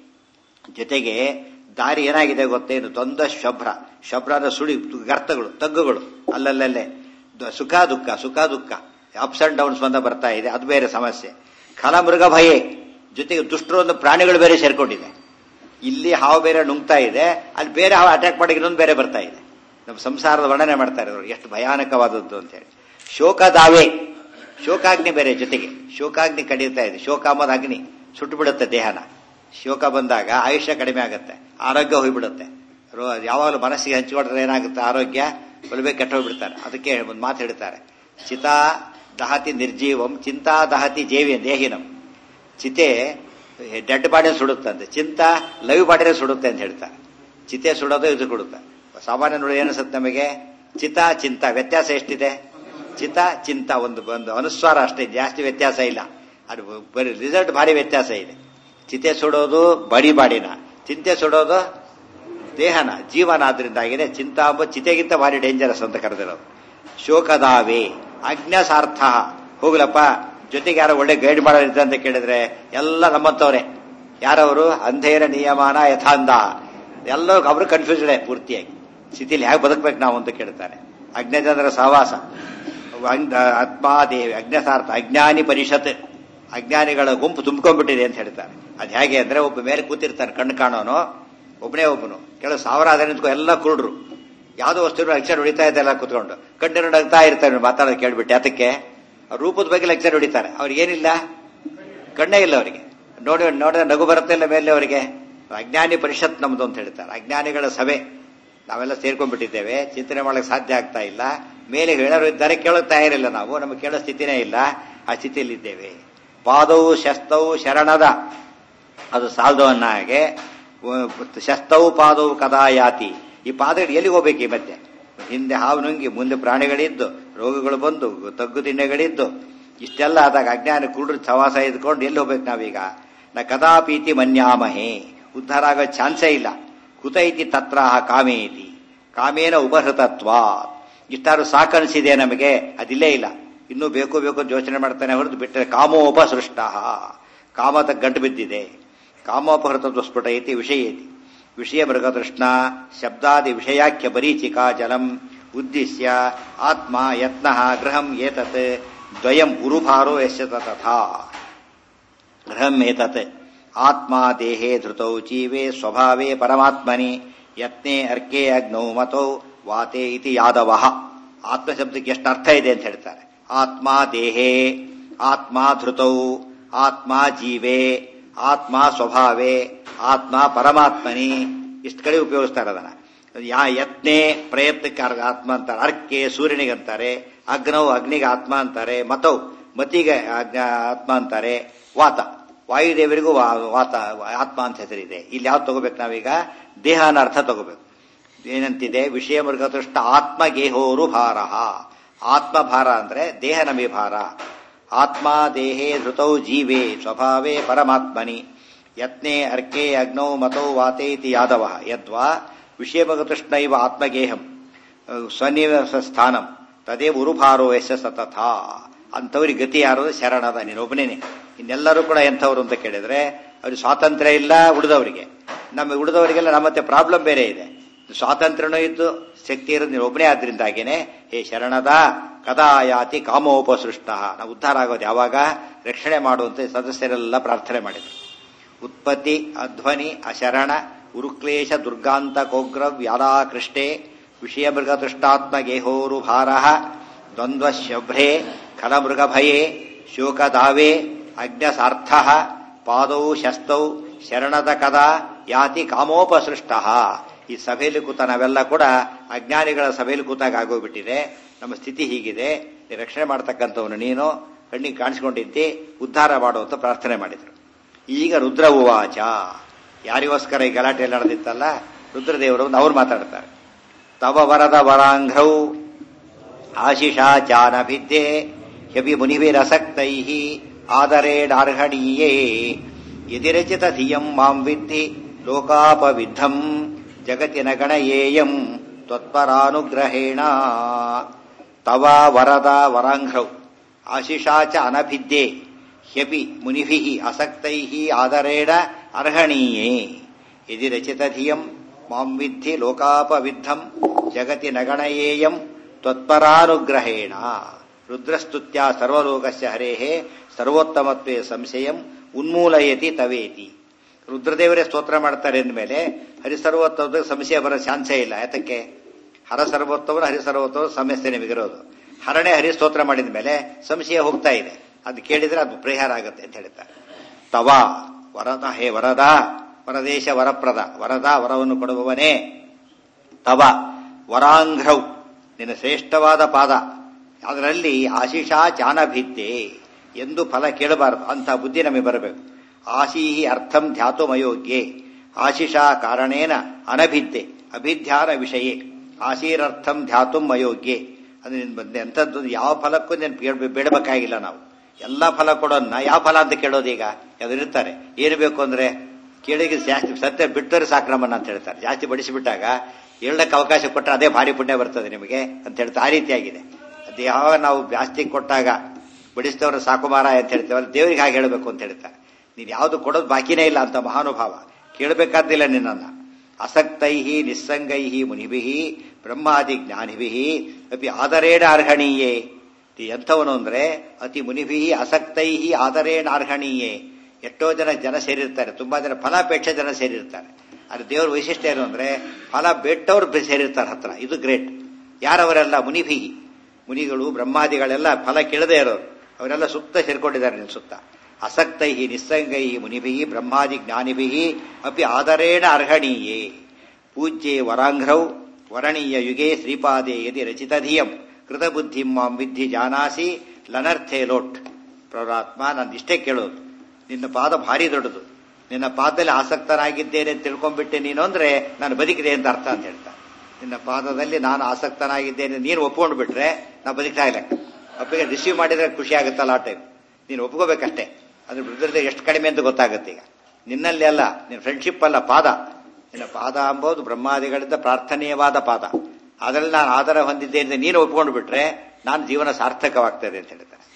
ಜೊತೆಗೆ ದಾರಿ ಏನಾಗಿದೆ ಗೊತ್ತೇನು ದ್ವಂದ್ವ ಶಭ್ರ ಶಭ್ರ ಅಂದ್ರೆ ಸುಳಿ ಗರ್ತಗಳು ತಗ್ಗುಗಳು ಅಲ್ಲಲ್ಲಲ್ಲೇ ದ- ಸುಖ ದುಃಖ ಸುಖ ದುಃಖ ಅಪ್ಸ್ ಅಂಡ್ ಡೌನ್ಸ್ ಬಂದ ಬರ್ತಾ ಇದೆ ಅದು ಬೇರೆ ಸಮಸ್ಯೆ ಖಲ ಮೃಗ ಭಯೇ ಜೊತೆಗೆ ದುಷ್ಟರು ಒಂದು ಪ್ರಾಣಿಗಳು ಬೇರೆ ಸೇರ್ಕೊಂಡಿದೆ ಇಲ್ಲಿ ಹಾವು ಬೇರೆ ನುಂಗ್ತಾ ಇದೆ ಅಲ್ಲಿ ಬೇರೆ ಹಾವು ಅಟ್ಯಾಕ್ ಮಾಡಿ ಇನ್ನೊಂದು ಬೇರೆ ಬರ್ತಾ ಇದೆ ನಮ್ಮ ಸಂಸಾರದ ವರ್ಣನೆ ಮಾಡ್ತಾರೆ ಅವರು ಎಷ್ಟು ಭಯಾನಕವಾದದ್ದು ಅಂತ ಹೇಳಿ ಶೋಕದಾವೆ ಶೋಕಾಗ್ನಿ ಬೇರೆ ಜೊತೆಗೆ ಶೋಕಾಗ್ನಿ ಕಡಿಯುತ್ತಾ ಇದೆ ಶೋಕ ಅಂಬುದು ಅಗ್ನಿ ಸುಟ್ಟು ಬಿಡುತ್ತೆ ದೇಹನ ಶೋಕ ಬಂದಾಗ ಆಯುಷ್ಯ ಕಡಿಮೆ ಆಗುತ್ತೆ ಆರೋಗ್ಯ ಹೋಗ್ಬಿಡುತ್ತೆ ರೋ- ಯಾವಾಗಲೂ ಮನಸ್ಸಿಗೆ ಹಂಚಿಕೊಂಡ್ರೆ ಏನಾಗುತ್ತೆ ಆರೋಗ್ಯ ಬಲಬೇ ಕೆಟ್ಟ ಹೋಗ್ಬಿಡ್ತಾರೆ ಅದಕ್ಕೆ ಒಂದು ಮಾತು ಹೇಳ್ತಾರೆ ಚಿತಾ ದಹತಿ ನಿರ್ಜೀವಂ ಚಿಂತಾ ದಹತಿ ಜೇವಿ ದೇಹಿನಂ ಚಿತೆ ಡೆಡ್ ಬಾಡಿನ ಸುಡುತ್ತಂತೆ ಚಿಂತ ಲೈವ್ ಬಾಡಿನ ಸುಡುತ್ತೆ ಅಂತ ಹೇಳ್ತಾರೆ ಚಿತೆ ಸುಡೋದು ಇದು ಕೊಡುತ್ತೆ ಸಾಮಾನ್ಯ ನೋಡಿ ಏನಿಸುತ್ತೆ ನಮಗೆ ಚಿತ ಚಿಂತ ವ್ಯತ್ಯಾಸ ಎಷ್ಟಿದೆ ಚಿತ ಚಿಂತ ಒಂದು ಒಂದು ಅನುಸ್ವಾರ ಅಷ್ಟೇ ಜಾಸ್ತಿ ವ್ಯತ್ಯಾಸ ಇಲ್ಲ ಅದು ಬರೀ ರಿಸಲ್ಟ್ ಭಾರಿ ವ್ಯತ್ಯಾಸ ಇದೆ ಚಿತೆ ಸುಡೋದು ಬಡಿ ಬಾಡಿನ ಚಿಂತೆ ಸುಡೋದು ದೇಹನ ಜೀವನ ಆದ್ರಿಂದಾಗಿದೆ ಚಿಂತಾ ಎಂಬ ಚಿತೆಗಿಂತ ಭಾರಿ ಡೇಂಜರಸ್ ಅಂತ ಕರೆದಿರೋದು ಶೋಕದಾವೆ ಅಜ್ಞಾಸಾರ್ಥ ಹೋಗ್ಲಪ್ಪ ಜೊತೆಗೆ ಯಾರೋ ಒಳ್ಳೆ ಗೈಡ್ ಮಾಡೋರಿದ್ದ ಅಂತ ಕೇಳಿದ್ರೆ ಎಲ್ಲ ನಮ್ಮಂತವ್ರೆ ಯಾರವರು ಅಂಧೇರ ನಿಯಮಾನ ಯಥಾಂಧ ಎಲ್ಲರೂ ಅವರು ಕನ್ಫ್ಯೂಸ್ಡೇ ಪೂರ್ತಿಯಾಗಿ ಸ್ಥಿತಿಲಿ ಹೇಗೆ ಬದುಕಬೇಕು ನಾವು ಅಂತ ಕೇಳ್ತಾರೆ ಅಜ್ಞಜನರ ಸಹವಾಸ ಅಂಗ್- ಆತ್ಮಾದೇವಿ ಅಜ್ಞಸಾರ್ಥ ಅಜ್ಞಾನಿ ಪರಿಷತ್ ಅಜ್ಞಾನಿಗಳ ಗುಂಪು ತುಂಬ್ಕೊಂಡ್ಬಿಟ್ಟಿದೆ ಅಂತ ಹೇಳ್ತಾರೆ ಅದು ಹೇಗೆ ಅಂದ್ರೆ ಒಬ್ಬ ಮೇಲೆ ಕೂತಿರ್ತಾನೆ ಕಣ್ಣು ಕಾಣೋನು ಒಬ್ಬನೇ ಒಬ್ಬನು ಕೆಲವು ಸಾವಿರ ಆದ ನಿಂತ್ಕೊ ಎಲ್ಲ ಕುರುಡ್ರು ಯಾವುದೋ ವಸ್ತು ಲೆಕ್ಚರ್ ಹೊಡಿತಾ ಇದ್ದೆಲ್ಲ ಕೂತ್ಕೊಂಡು ಕಣ್ಣು ನಗ್ತಾ ಇರ್ತಾರೆ ಮಾತಾಡೋದು ಕೇಳ್ಬಿಟ್ಟು ಅದಕ್ಕೆ ರೂಪದ ಬಗ್ಗೆ ಲೆಕ್ಚರ್ ಹೊಡಿತಾರೆ ಅವ್ರಿಗೆ ಏನಿಲ್ಲ ಕಣ್ಣೇ ಇಲ್ಲ ಅವರಿಗೆ ನೋಡಿ ನೋಡಿದ್ರೆ ನಗು ಬರುತ್ತೆ ಇಲ್ಲ ಮೇಲೆ ಅವರಿಗೆ ಅಜ್ಞಾನಿ ಪರಿಷತ್ ನಮ್ದು ಅಂತ ಹೇಳ್ತಾರೆ ಅಜ್ಞಾನಿಗಳ ಸಭೆ ನಾವೆಲ್ಲ ಸೇರ್ಕೊಂಡ್ಬಿಟ್ಟಿದ್ದೇವೆ ಚಿಂತನೆ ಮಾಡಕ್ಕೆ ಸಾಧ್ಯ ಆಗ್ತಾ ಇಲ್ಲ ಮೇಲೆ ಹೇಳೋರು ಇದ್ದಾರೆ ಕೇಳೋಕ್ ತಯಾರಿಲ್ಲ ನಾವು ನಮಗೆ ಕೇಳೋ ಸ್ಥಿತಿನೇ ಇಲ್ಲ ಆ ಸ್ಥಿತಿಯಲ್ಲಿದ್ದೇವೆ ಪಾದವು ಶಸ್ತವು ಶರಣದ ಅದು ಸಾಲದವನ್ನ ಹಾಗೆ ವ- ಶಸ್ತವು ಪಾದವು ಕದಾ ಯಾತಿ ಈ ಪಾದಗಳು ಎಲ್ಲಿಗೆ ಹೋಗ್ಬೇಕು ಈ ಮಧ್ಯೆ ಹಿಂದೆ ಹಾವು ನುಂಗಿ ಮುಂದೆ ಪ್ರಾಣಿಗಳಿದ್ದು ರೋಗಗಳು ಬಂದು ತಗ್ಗು ತಿಂಡೆಗಳಿದ್ದು ಇಷ್ಟೆಲ್ಲ ಆದಾಗ ಅಜ್ಞಾನ ಕುರುಡ್ರು ಸವಾಸ ಇದ್ಕೊಂಡು ಎಲ್ಲಿ ಹೋಗ್ಬೇಕು ನಾವೀಗ ನ ಕದಾಪೀತಿ ಮನ್ಯಾಮಹೇ ಉದ್ಧಾರ ಆಗೋ ಚಾನ್ಸೇ ಇಲ್ಲ ಕುತ ಇತಿ ತತ್ರ ಕಾಮೇ ಇತಿ ಕಾಮೇನ ಉಪಹೃತತ್ವ ಇಷ್ಟಾರು ಸಾಕನಿಸಿದೆ ನಮಗೆ ಅದಿಲ್ಲೇ ಇಲ್ಲ ಇನ್ನೂ ಬೇಕು ಬೇಕು ಅಂತ ಯೋಚನೆ ಮಾಡ್ತಾನೆ ಹೊರತು ಬಿಟ್ಟರೆ ಕಾಮೋಪ ಸೃಷ್ಟ ಕಾಮದ ಗಂಟು ಬಿದ್ದಿದೆ ಕಾಮೋಪಹೃತ ಸ್ಫುಟಯತಿ ವಿಷಯೇತಿ ವಿಷಯ ಮೃಗತೃಷ್ಣ ಶಬ್ದಾದಿ ವಿಷಯಾಖ್ಯ ಬರೀಚಿಕಾ ಜಲಂ ಉದ್ದಿಶ್ಯ ಆತ್ಮ ಯತ್ನ ಗೃಹಂ ಏತತ್ ದ್ವಯಂ ಉರುಭಾರೋ ಯಶ್ಯ ತಥಾ ಗೃಹಂ ಏತತ್ ಆತ್ಮ ದೇಹೇ ಧೃತೌ ಜೀವೇ ಸ್ವಭಾವೇ ಪರಮಾತ್ಮನಿ ಯತ್ನೆ ಅರ್ಕೆ ಅಗ್ನೌ ಮತೌ ವಾತೆ ಇತಿ ಯಾದವ ಆತ್ಮ ಶಬ್ದಕ್ಕೆ ಎಷ್ಟು ಅರ್ಥ ಇದೆ ಅಂತ ಹೇಳ್ತಾರೆ ಆತ್ಮ ದೇಹೇ ಆತ್ಮ ಧೃತೌ ಆತ್ಮ ಜೀವೇ ಆತ್ಮ ಸ್ವಭಾವೇ ಆತ್ಮ ಪರಮಾತ್ಮನಿ ಇಷ್ಟು ಕಡೆ ಉಪಯೋಗಿಸ್ತಾರೆ ಅದನ್ನ ಯಾ ಯತ್ನೆ ಪ್ರಯತ್ನಕ್ಕೆ ಅರ್ಗ ಆತ್ಮ ಅಂತಾರೆ ಅರ್ಕೆ ಸೂರ್ಯನಿಗೆ ಅಂತಾರೆ ಅಗ್ನವು ಅಗ್ನಿಗೆ ಆತ್ಮ ಅಂತಾರೆ ಮತೌ ಮತಿಗೆ ಅಗ್ನ- ಆತ್ಮ ಅಂತಾರೆ ವಾತ ವಾಯುದೇವರಿಗೂ ವಾ- ವಾತ ಆತ್ಮ ಅಂತ ಹೆಸರಿದೆ ಇಲ್ಲಿ ಯಾವ್ದು ತಗೋಬೇಕು ನಾವೀಗ ದೇಹ ಅನ್ನೋ ಅರ್ಥ ತಗೋಬೇಕು ಏನಂತಿದೆ ವಿಷಯ ಮೃಗತೃಷ್ಟ ಆತ್ಮ ಗೇಹೋರು ಭಾರ ಆತ್ಮ ಭಾರ ಅಂದ್ರೆ ದೇಹ ನಮಿ ಭಾರ ಆತ್ಮ ದೇಹೇ ಧೃತೌ ಜೀವೇ ಸ್ವಭಾವೇ ಪರಮಾತ್ಮನಿ ಯತ್ನೆ ಅರ್ಕೆ ಅಗ್ನೌ ಮತೌ ವಾತೆ ಇತಿ ಯಾದವ ಯದ್ವಾ ವಿಷಯ ಮೃಗತೃಷ್ಣ ಇವ ಆತ್ಮಗೇಹಂ ಸ್ವನಿವಾಸ ಸ್ಥಾನಂ ತದೇ ಉರುಭಾರೋ ಯಶ ಸತಥ ಅಂಥವ್ರಿಗೆ ಗತಿ ಯಾರು ಶರಣದ ನೀನೊಬ್ಬನೇನೆ ಇನ್ನೆಲ್ಲರೂ ಕೂಡ ಎಂಥವ್ರು ಅಂತ ಕೇಳಿದ್ರೆ ಅವ್ರಿಗೆ ಸ್ವಾತಂತ್ರ್ಯ ಇಲ್ಲ ಉಳಿದವರಿಗೆ ನಮ್ಮ ಉಳಿದವರಿಗೆಲ್ಲ ನಮ್ಮತ್ತೆ ಪ್ರಾಬ್ಲಮ್ ಬೇರೆ ಇದೆ ಸ್ವಾತಂತ್ರ್ಯನೂ ಇದ್ದು ಶಕ್ತಿ ಇರೋದು ನೀನು ಒಬ್ಬನೇ ಆದ್ರಿಂದಾಗೇನೆ ಹೇ ಶರಣದ ಕದಾಯಾತಿ ಕಾಮೋಪಸೃಷ್ಟ ನಾವು ಉದ್ಧಾರ ಆಗೋದು ಯಾವಾಗ ರಕ್ಷಣೆ ಮಾಡುವಂತೆ ಸದಸ್ಯರೆಲ್ಲ ಪ್ರಾರ್ಥನೆ ಮಾಡಿದರು ಉತ್ಪತ್ತಿ ಅಧ್ವನಿ ಅಶರಣ ಉರುಕ್ಲೇಶ ದುರ್ಗಾಂತ ಕೋಗ್ರ ವ್ಯಾಲಾಕೃಷ್ಟೇ ವಿಷಯ ಮೃಗತೃಷ್ಟಾತ್ಮ ಗೇಹೋರು ಭಾರ ದ್ವಂದ್ವ ಶಭ್ರೇ ಖಲಮೃಗಭಯೇ ಶೋಕದಾವೇ ಅಜ್ಞಸಾರ್ಥ ಪಾದೌ ಶಸ್ತೌ ಶರಣದ ಕದ ಯಾತಿ ಕಾಮೋಪಸೃಷ್ಟ ಈ ಸಭೆಯಲ್ಲಿ ಕೂತ ನಾವೆಲ್ಲ ಕೂಡ ಅಜ್ಞಾನಿಗಳ ಸಭೆಯಲ್ಲಿ ಕೂತಾಗ ಆಗೋಗ್ಬಿಟ್ಟಿದೆ ನಮ್ಮ ಸ್ಥಿತಿ ಹೀಗಿದೆ ನೀ ರಕ್ಷಣೆ ಮಾಡ್ತಕ್ಕಂಥವನು ನೀನು ಕಣ್ಣಿಗೆ ಕಾಣಿಸ್ಕೊಂಡಿದ್ದಿ ಉದ್ಧಾರ ಮಾಡುವಂತ ಪ್ರಾರ್ಥನೆ ಮಾಡಿದರು ಈಗ ರುದ್ರ ಉವಾಚ ಯಾರಿಗೋಸ್ಕರ ಈ ಗಲಾಟೆ ನಡೆದಿತ್ತಲ್ಲ ರುದ್ರದೇವರು ಅವ್ರು ಮಾತಾಡ್ತಾರೆ ತವ ವರದ ವರಾಂಘ್ರೌ ಆಶಿಷಾ ಚಾನಭಿದ್ಯೆ ಹ್ಯಪಿ ಮುನಿವಿರಸಕ್ತೈ ಆದರೇಡಾರ್ಹಣೀಯೇ ಯದಿರಚಿತ ಧಿಯಂ ಮಾಂ ವಿದ್ಧಿ ಲೋಕಾಪವಿದ್ಧಂ ಜಗತ್ತಿನ ಗಣಯೇಯಂ ತ್ವತ್ಪರಾನುಗ್ರಹೇಣ ತವ ವರದ ವರಾಂಘ್ರೌ ಆಶಿಷಾ ಚ ಅನಭಿದ್ಯೆ ಹ್ಯಪಿ ಮುನಿಭಿ ಅಸಕ್ತೈ ಆದರೇಣ ಅರ್ಹಣೀಯೇ ಯದಿ ರಚಿತ ಧಿಯಂ ಮಾಂ ವಿದ್ಧಿ ಲೋಕಾಪವಿದ್ಧಂ ಜಗತಿ ನಗಣಯೇಯಂ ತ್ವತ್ಪರಾನುಗ್ರಹೇಣ ರುದ್ರಸ್ತುತ್ಯ ಸರ್ವಲೋಕಸ್ಯ ಹರೇಃ ಸರ್ವೋತ್ತಮತ್ವೇ ಸಂಶಯಂ ಉನ್ಮೂಲಯತಿ ತವೇತಿ ರುದ್ರದೇವರೇ ಸ್ತೋತ್ರ ಮಾಡ್ತಾರೆ ಅಂದಮೇಲೆ ಹರಿಸರ್ವೋತ್ತಮದ ಸಂಶಯ ಬರೋ ಚಾನ್ಸೇ ಇಲ್ಲ ಯಾತಕ್ಕೆ ಹರ ಸರ್ವೋತ್ತಮರು ಹರಿಸರ್ವೋತ್ತಮ ಸಮಸ್ಯೆ ನಿಮಗಿರೋದು ಹರಣೆ ಹರಿ ಸ್ತೋತ್ರ ಮಾಡಿದ ಮೇಲೆ ಸಂಶಯ ಹೋಗ್ತಾ ಇದೆ ಅದು ಕೇಳಿದ್ರೆ ಅದು ಪರಿಹಾರ ಆಗುತ್ತೆ ಅಂತ ಹೇಳ್ತಾರೆ ತವ ವರದ ಹೇ ವರದ ವರದೇಶ ವರಪ್ರದ ವರದ ವರವನ್ನು ಕೊಡುವವನೇ ತವ ವರಾಂಘ್ರೌ ನಿನ್ನ ಶ್ರೇಷ್ಠವಾದ ಪಾದ ಅದರಲ್ಲಿ ಆಶಿಷಾ ಚಾನಭಿದ್ದೆ ಎಂದು ಫಲ ಕೇಳಬಾರದು ಅಂತ ಬುದ್ಧಿ ನಮಗೆ ಬರಬೇಕು ಆಶೀಹಿ ಅರ್ಥಂ ಧ್ಯಾತುಮಯೋಗ್ಯೆ ಆಶಿಷಾ ಕಾರಣೇನ ಅನಭಿದ್ದೆ ಅಭಿಧ್ಯಾನ ವಿಷಯೇ ಆಶೀರರ್ಥಂ ಧ್ಯಾತುಂ ಅಯೋಗ್ಯೆ ಅದು ನಿನ್ ಬಂದೆ ಎಂಥದ್ದು ಯಾವ ಫಲಕ್ಕೂ ನೀನು ಬೇಡ- ಬೇಡಬೇಕಾಗಿಲ್ಲ ನಾವು ಎಲ್ಲಾ ಫಲ ಕೊಡೋನ್ನ ಯಾವ ಫಲ ಅಂತ ಕೇಳೋದೀಗ ಇರ್ತಾರೆ ಏನು ಬೇಕು ಅಂದ್ರೆ ಕೇಳಿಗೆ ಜಾಸ್ತಿ ಸತ್ಯ ಬಿಟ್ಟರೆ ಸಾಕ್ರಮಣ ಅಂತ ಹೇಳ್ತಾರೆ ಜಾಸ್ತಿ ಬಡಿಸಿಬಿಟ್ಟಾಗ ಹೇಳಕ್ಕೆ ಅವಕಾಶ ಕೊಟ್ಟರೆ ಅದೇ ಭಾರಿ ಪುಣ್ಯ ಬರ್ತದೆ ನಿಮಗೆ ಅಂತ ಹೇಳ್ತಾ ಆ ರೀತಿಯಾಗಿದೆ ಅದು ಯಾವಾಗ ನಾವು ಜಾಸ್ತಿ ಕೊಟ್ಟಾಗ ಬಡಿಸಿದವರು ಸಾಕುಮಾರ ಅಂತ ಹೇಳ್ತೇವಲ್ಲ ದೇವರಿಗೆ ಹಾಗೆ ಹೇಳಬೇಕು ಅಂತ ಹೇಳ್ತಾರೆ ನೀನು ಯಾವುದು ಕೊಡೋದು ಬಾಕಿನೇ ಇಲ್ಲ ಅಂತ ಮಹಾನುಭಾವ ಕೇಳಬೇಕಾದಿಲ್ಲ ನಿನ್ನನ್ನ ಅಸಕ್ತೈ ನಿಸ್ಸಂಗೈ ಮುನಿಭಿ ಬ್ರಹ್ಮಾದಿ ಜ್ಞಾನಿಭಿ ಅಪಿ ಆದರೇಣ ಅರ್ಹಣೀಯೇ ಈ ಎಂಥವನು ಅಂದ್ರೆ ಅತಿ ಮುನಿಭಿ ಅಸಕ್ತೈ ಆದರೇಣ ಅರ್ಹಣೀಯೇ ಎಷ್ಟೋ ಜನ ಜನ ಸೇರಿರ್ತಾರೆ ತುಂಬಾ ಜನ ಫಲಾಪೇಕ್ಷೆ ಜನ ಸೇರಿರ್ತಾರೆ ಅದು ದೇವರ ವೈಶಿಷ್ಟ್ಯ ಏನು ಅಂದ್ರೆ ಫಲ ಬೆಟ್ಟವ್ರು ಬೆ- ಸೇರಿರ್ತಾರೆ ಹತ್ರ ಇದು ಗ್ರೇಟ್ ಯಾರವರೆಲ್ಲ ಮುನಿಭಿ ಮುನಿಗಳು ಬ್ರಹ್ಮಾದಿಗಳೆಲ್ಲ ಫಲ ಕೇಳದೇ ಇರೋರು ಅವರೆಲ್ಲ ಸುತ್ತ ಸೇರ್ಕೊಂಡಿದ್ದಾರೆ ನಿನ್ನ ಸುತ್ತ ಅಸಕ್ತೈ ನಿಸ್ಸಂಗೈ ಮುನಿಭಿ ಬ್ರಹ್ಮಾದಿ ಜ್ಞಾನಿಭಿ ಅಪಿ ಆದರೇಣ ಅರ್ಹಣೀಯೇ ಪೂಜ್ಯೆ ವರಾಂಘ್ರೌ ವರಣೀಯ ಯುಗೆ ಶ್ರೀಪಾದೇ ಯದಿ ರಚಿತ ಧಿಯಂ ಕೃತಬುದ್ಧಿಂ ಮಾಂ ವಿದ್ಧಿ ಜಾನಾಸಿ ಲನರ್ಥೆ ಲೋಟ್ ಪ್ರವರಾತ್ಮ ನಾನು ಇಷ್ಟೇ ಕೇಳೋದು ನಿನ್ನ ಪಾದ ಭಾರಿ ದೊಡ್ಡದು ನಿನ್ನ ಪಾದದಲ್ಲಿ ಆಸಕ್ತನಾಗಿದ್ದೇನೆ ಅಂತ ತಿಳ್ಕೊಂಡ್ಬಿಟ್ಟೆ ನೀನು ಅಂದ್ರೆ ನಾನು ಬದುಕಿದೆ ಅಂತ ಅರ್ಥ ಅಂತ ಹೇಳ್ತಾ ನಿನ್ನ ಪಾದದಲ್ಲಿ ನಾನು ಆಸಕ್ತನಾಗಿದ್ದೇನೆ ನೀನು ಒಪ್ಕೊಂಡು ಬಿಟ್ರೆ ನಾ ಬದುಕ್ತಾ ಇಲ್ಲ ಅಪ್ಪಿಗೆ ರಿಸೀವ್ ಮಾಡಿದ್ರೆ ಖುಷಿ ಆಗುತ್ತಲ್ಲ ಆ ಟೈಮ್ ನೀನು ಒಪ್ಕೋಬೇಕಷ್ಟೇ ಅದ್ರ ಬಿದ್ದರೆ ಎಷ್ಟು ಕಡಿಮೆ ಅಂತ ಗೊತ್ತಾಗುತ್ತೆ ಈಗ ನಿನ್ನಲ್ಲಿ ಅಲ್ಲ ನಿನ್ನ ಫ್ರೆಂಡ್ಶಿಪ್ ಅಲ್ಲ ಪಾದ ನಿನ್ನ ಪಾದ ಅಂಬೋದು ಬ್ರಹ್ಮಾದಿಗಳಿಂದ ಪ್ರಾರ್ಥನೀಯವಾದ ಪಾದ ಅದರಲ್ಲಿ ನಾನು ಆಧಾರ ಹೊಂದಿದ್ದೆ ಅಂತ ನೀನು ಒಪ್ಕೊಂಡು ಬಿಟ್ರೆ ನಾನು ಜೀವನ ಸಾರ್ಥಕವಾಗ್ತದೆ ಅಂತ ಹೇಳ್ತಾರೆ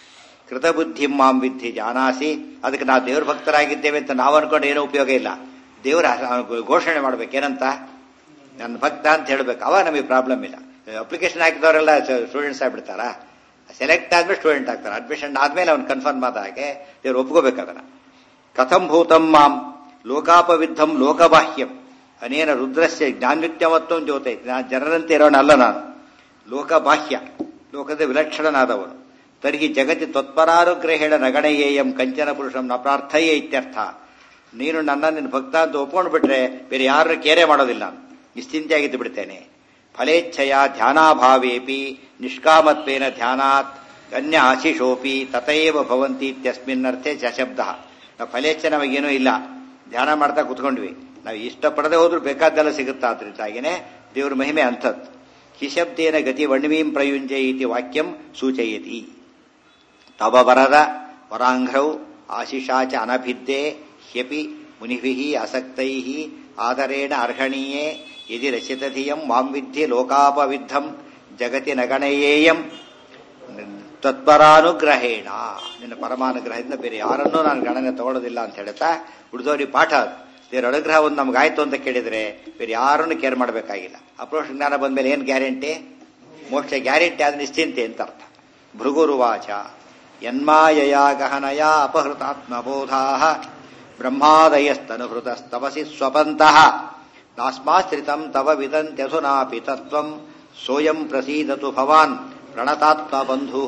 ಕೃತಬುದ್ಧಿ ಮಾಂ ವಿದ್ಧಿ ಜಾನಾಸಿ ಅದಕ್ಕೆ ನಾವು ದೇವ್ರ ಭಕ್ತರಾಗಿದ್ದೇವೆ ಅಂತ ನಾವು ಅನ್ಕೊಂಡು ಏನೂ ಉಪಯೋಗ ಇಲ್ಲ ದೇವರ ಘೋಷಣೆ ಮಾಡ್ಬೇಕು ಏನಂತ ನನ್ನ ಭಕ್ತ ಅಂತ ಹೇಳ್ಬೇಕು ಅವಾಗ ನಮಗೆ ಪ್ರಾಬ್ಲಮ್ ಇಲ್ಲ ಅಪ್ಲಿಕೇಶನ್ ಹಾಕಿದವರೆಲ್ಲ ಸ್ಟೂಡೆಂಟ್ಸ್ ಆಗ್ಬಿಡ್ತಾರಾ ಸೆಲೆಕ್ಟ್ ಆದ್ಮೇಲೆ ಸ್ಟೂಡೆಂಟ್ ಆಗ್ತಾರೆ ಅಡ್ಮಿಷನ್ ಆದ್ಮೇಲೆ ಅವ್ನು ಕನ್ಫರ್ಮ್ ಆದ ಹಾಗೆ ದೇವ್ರು ಒಪ್ಕೋಬೇಕು ಅದನ್ನ ಕಥಂ ಭೂತಂ ಮಾಂ ಲೋಕಾಪವಿದ್ಧಂ ಲೋಕಬಾಹ್ಯಂ ಅನೇನ ರುದ್ರಸ್ಯ ಜ್ಞಾನ್ವಿತ್ಯವತ್ವ ಜ್ಯೋತಿ ನಾನು ಜನರಂತೆ ಇರೋನಲ್ಲ ನಾನು ಲೋಕಬಾಹ್ಯ ಲೋಕದ ವಿಲಕ್ಷಣನಾದವನು ತರ್ಹಿ ಜಗತಿ ತ್ವತ್ಪರಾನುಗ್ರಹೇಣ ನಗಣಯೇಯಂ ಕಂಚನ ಪುರುಷಂ ನ ಪ್ರಾರ್ಥಯೇ ಇತ್ಯರ್ಥ ನೀನು ನನ್ನ ನಿನ್ನ ಭಕ್ತ ಅಂತ ಒಪ್ಕೊಂಡು ಬಿಟ್ರೆ ಬೇರೆ ಯಾರು ಕೇರೆ ಮಾಡೋದಿಲ್ಲ ನಿಶ್ಚಿಂತೆಯಾಗಿದ್ದು ಬಿಡ್ತೇನೆ ಫಲೇಚ್ಛೆಯ ಧ್ಯಾನಾಭಾವೇಪಿ ನಿಷ್ಕಾಮತ್ವೇನ ಧ್ಯಾನಾತ್ ಅನ್ಯ ಆಶಿಷೋಪಿ ತಥೈವ ಭವಂತಿ ಇತ್ಯಸ್ಮಿನ್ನರ್ಥೆ ಶಬ್ದ ನಾವು ಫಲೇಚ್ಛೆ ನಮಗೇನೂ ಇಲ್ಲ ಧ್ಯಾನ ಮಾಡ್ತಾ ಕುತ್ಕೊಂಡ್ವಿ ನಾವು ಇಷ್ಟಪಡದೆ ಹೋದ್ರೂ ಬೇಕಾದ್ದೆಲ್ಲ ಸಿಗುತ್ತಾ ಅದರಿಂದಾಗಿನೇ ದೇವ್ರ ಮಹಿಮೆ ಅಂಥದ್ದು ಹಿಶಬ್ದೇನ ಗತಿ ವಣ್ವೀಂ ಪ್ರಯುಂಜೆ ಇತಿ ವಾಕ್ಯಂ ಸೂಚಯತಿ ತವ ವರದ ವರಾಂಘ್ರೌ ಆಶಿಷಾಚ ಅನಭಿದ್ದೆ ಹ್ಯಪಿ ಮುನಿಭಿ ಅಸಕ್ತೈ ಆದರೇಣ ಅರ್ಹಣೀಯೇ ಯದಿ ರಚಿತಧಿಯಂ ವಾಂ ವಿದ್ಯೆ ಲೋಕಾಪವಿದ್ಧಂ ಜಗತಿ ನಗಣಯೇಯಂ ತತ್ಪರಾನುಗ್ರಹೇಣ ನಿನ್ನ ಪರಮಾನುಗ್ರಹದಿಂದ ಬೇರೆ ಯಾರನ್ನೂ ನಾನು ಗಣನೆ ತಗೊಳ್ಳೋದಿಲ್ಲ ಅಂತ ಹೇಳ್ತಾ ಉಳಿದವ್ರಿಗೆ ಪಾಠ ಅದು ದೇವರ ಅನುಗ್ರಹ ಒಂದು ನಮ್ಗಾಯ್ತು ಅಂತ ಕೇಳಿದ್ರೆ ಬೇರೆ ಯಾರನ್ನು ಕೇರ್ ಮಾಡಬೇಕಾಗಿಲ್ಲ ಅಪ್ರೋಷ ಜ್ಞಾನ ಬಂದ್ಮೇಲೆ ಏನು ಗ್ಯಾರಂಟಿ ಮೋಕ್ಷ ಗ್ಯಾರಂಟಿ ಆದ ನಿಶ್ಚಿಂತೆ ಅಂತ ಅರ್ಥ ಭೃಗುರುವಾಚ ಯನ್ಮಾಯಯ ಗಹನಯ ಅಪಹೃತಾತ್ಮಬೋಧಾ ಬ್ರಹ್ಮಾದಯಸ್ತನುಹೃತಸ್ತಪಸಿ ಸ್ವಪಂತಹ ನಾಸ್ಮಾಶ್ರಿತಂ ತವ ವಿದಂತ್ಯಸುನಾಪಿ ತತ್ವಂ ಸೋಯಂ ಪ್ರಸೀದತು ಭವಾನ್ ಪ್ರಣತಾತ್ಮಬಂಧು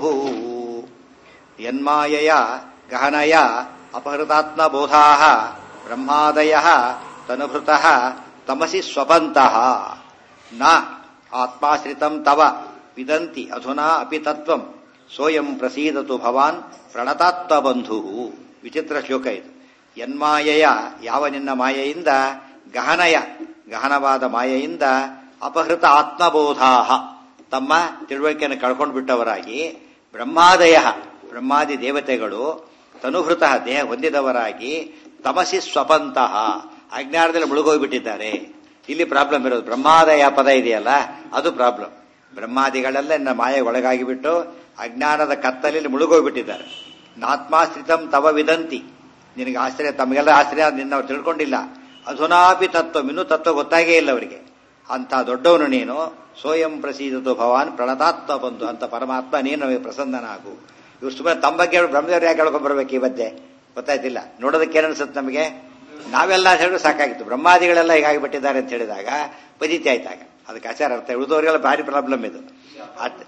ಯನ್ಮಾಯಯ ಗಹನಯ ಅಪಹೃತಾತ್ಮಬೋಧಾ ಬ್ರಹ್ಮಾದಯ ತನುಭೃತ ತಮಸಿ ಸ್ವಪಂತಹ ನ ಆತ್ಮಾಶ್ರಿತಂ ತವ ವಿದಂತಿ ಅಧುನಾ ಅಪಿ ತತ್ವಂ ಸೋಯಂ ಪ್ರಸೀದತು ಭವಾನ್ ಪ್ರಣತಾತ್ಮಬಂಧು ವಿಚಿತ್ರ ಶ್ಲೋಕ ಇದು ಯನ್ಮಾಯೆಯ ಯಾವ ನಿನ್ನ ಮಾಯೆಯಿಂದ ಗಹನಯ ಗಹನವಾದ ಮಾಯೆಯಿಂದ ಅಪಹೃತ ಆತ್ಮಬೋಧಾ ತಮ್ಮ ತಿಳುವಳಿಕೆಯನ್ನು ಕಳ್ಕೊಂಡು ಬಿಟ್ಟವರಾಗಿ ಬ್ರಹ್ಮಾದಯ ಬ್ರಹ್ಮಾದಿ ದೇವತೆಗಳು ತನುಹೃತ ದೇಹ ಹೊಂದಿದವರಾಗಿ ತಮಸಿ ಸ್ವಪಂತಹ ಅಜ್ಞಾನದಲ್ಲಿ ಮುಳುಗೋಗ್ಬಿಟ್ಟಿದ್ದಾರೆ ಇಲ್ಲಿ ಪ್ರಾಬ್ಲಮ್ ಇರೋದು ಬ್ರಹ್ಮಾದಯ ಪದ ಇದೆಯಲ್ಲ ಅದು ಪ್ರಾಬ್ಲಮ್ ಬ್ರಹ್ಮಾದಿಗಳೆಲ್ಲ ಇನ್ನ ಮಾಯೆ ಒಳಗಾಗಿ ಬಿಟ್ಟು ಅಜ್ಞಾನದ ಕತ್ತಲಲ್ಲಿ ಮುಳುಗೋಗ್ಬಿಟ್ಟಿದ್ದಾರೆ ನಾತ್ಮಾಶ್ರಿತಂ ತವ ವಿದಂತಿ ನಿನಗೆ ಆಶ್ರಯ ತಮಗೆಲ್ಲ ಆಶ್ರಯ ನಿನ್ನ ತಿಳ್ಕೊಂಡಿಲ್ಲ ಅಧುನಾಪಿ ತತ್ವ ಇನ್ನೂ ತತ್ವ ಗೊತ್ತಾಗೇ ಇಲ್ಲ ಅವರಿಗೆ ಅಂತ ದೊಡ್ಡವನು ನೀನು ಸೋಯಂ ಪ್ರಸೀದತು ಭವಾನ್ ಪ್ರಣತಾತ್ಮ ಬಂದು ಅಂತ ಪರಮಾತ್ಮ ನೀನು ನಮಗೆ ಪ್ರಸನ್ನನಾಗು ಇವ್ರು ಸುಮ್ಮನೆ ತಮ್ಮ ಬಗ್ಗೆ ಬ್ರಹ್ಮದೇವ್ರು ಯಾಕೆ ಹೇಳ್ಕೊಂಡ್ ಬರ್ಬೇಕು ಈ ಮಧ್ಯೆ ಗೊತ್ತಾಯ್ತಿಲ್ಲ ನೋಡೋದಕ್ಕೆ ಏನನ್ಸುತ್ತೆ ನಮಗೆ ನಾವೆಲ್ಲ ಹೇಳಿದ್ರು ಸಾಕಾಗಿತ್ತು ಬ್ರಹ್ಮಾದಿಗಳೆಲ್ಲ ಹೀಗಾಗಿಬಿಟ್ಟಿದ್ದಾರೆ ಅಂತ ಹೇಳಿದಾಗ ಪದಿತಿ ಆಯ್ತಾಗ ಅದಕ್ಕೆ ಆಚಾರ ಅರ್ಥ ಉಳಿದವರಿಗೆಲ್ಲ ಭಾರಿ ಪ್ರಾಬ್ಲಮ್ ಇದು ಅದ್-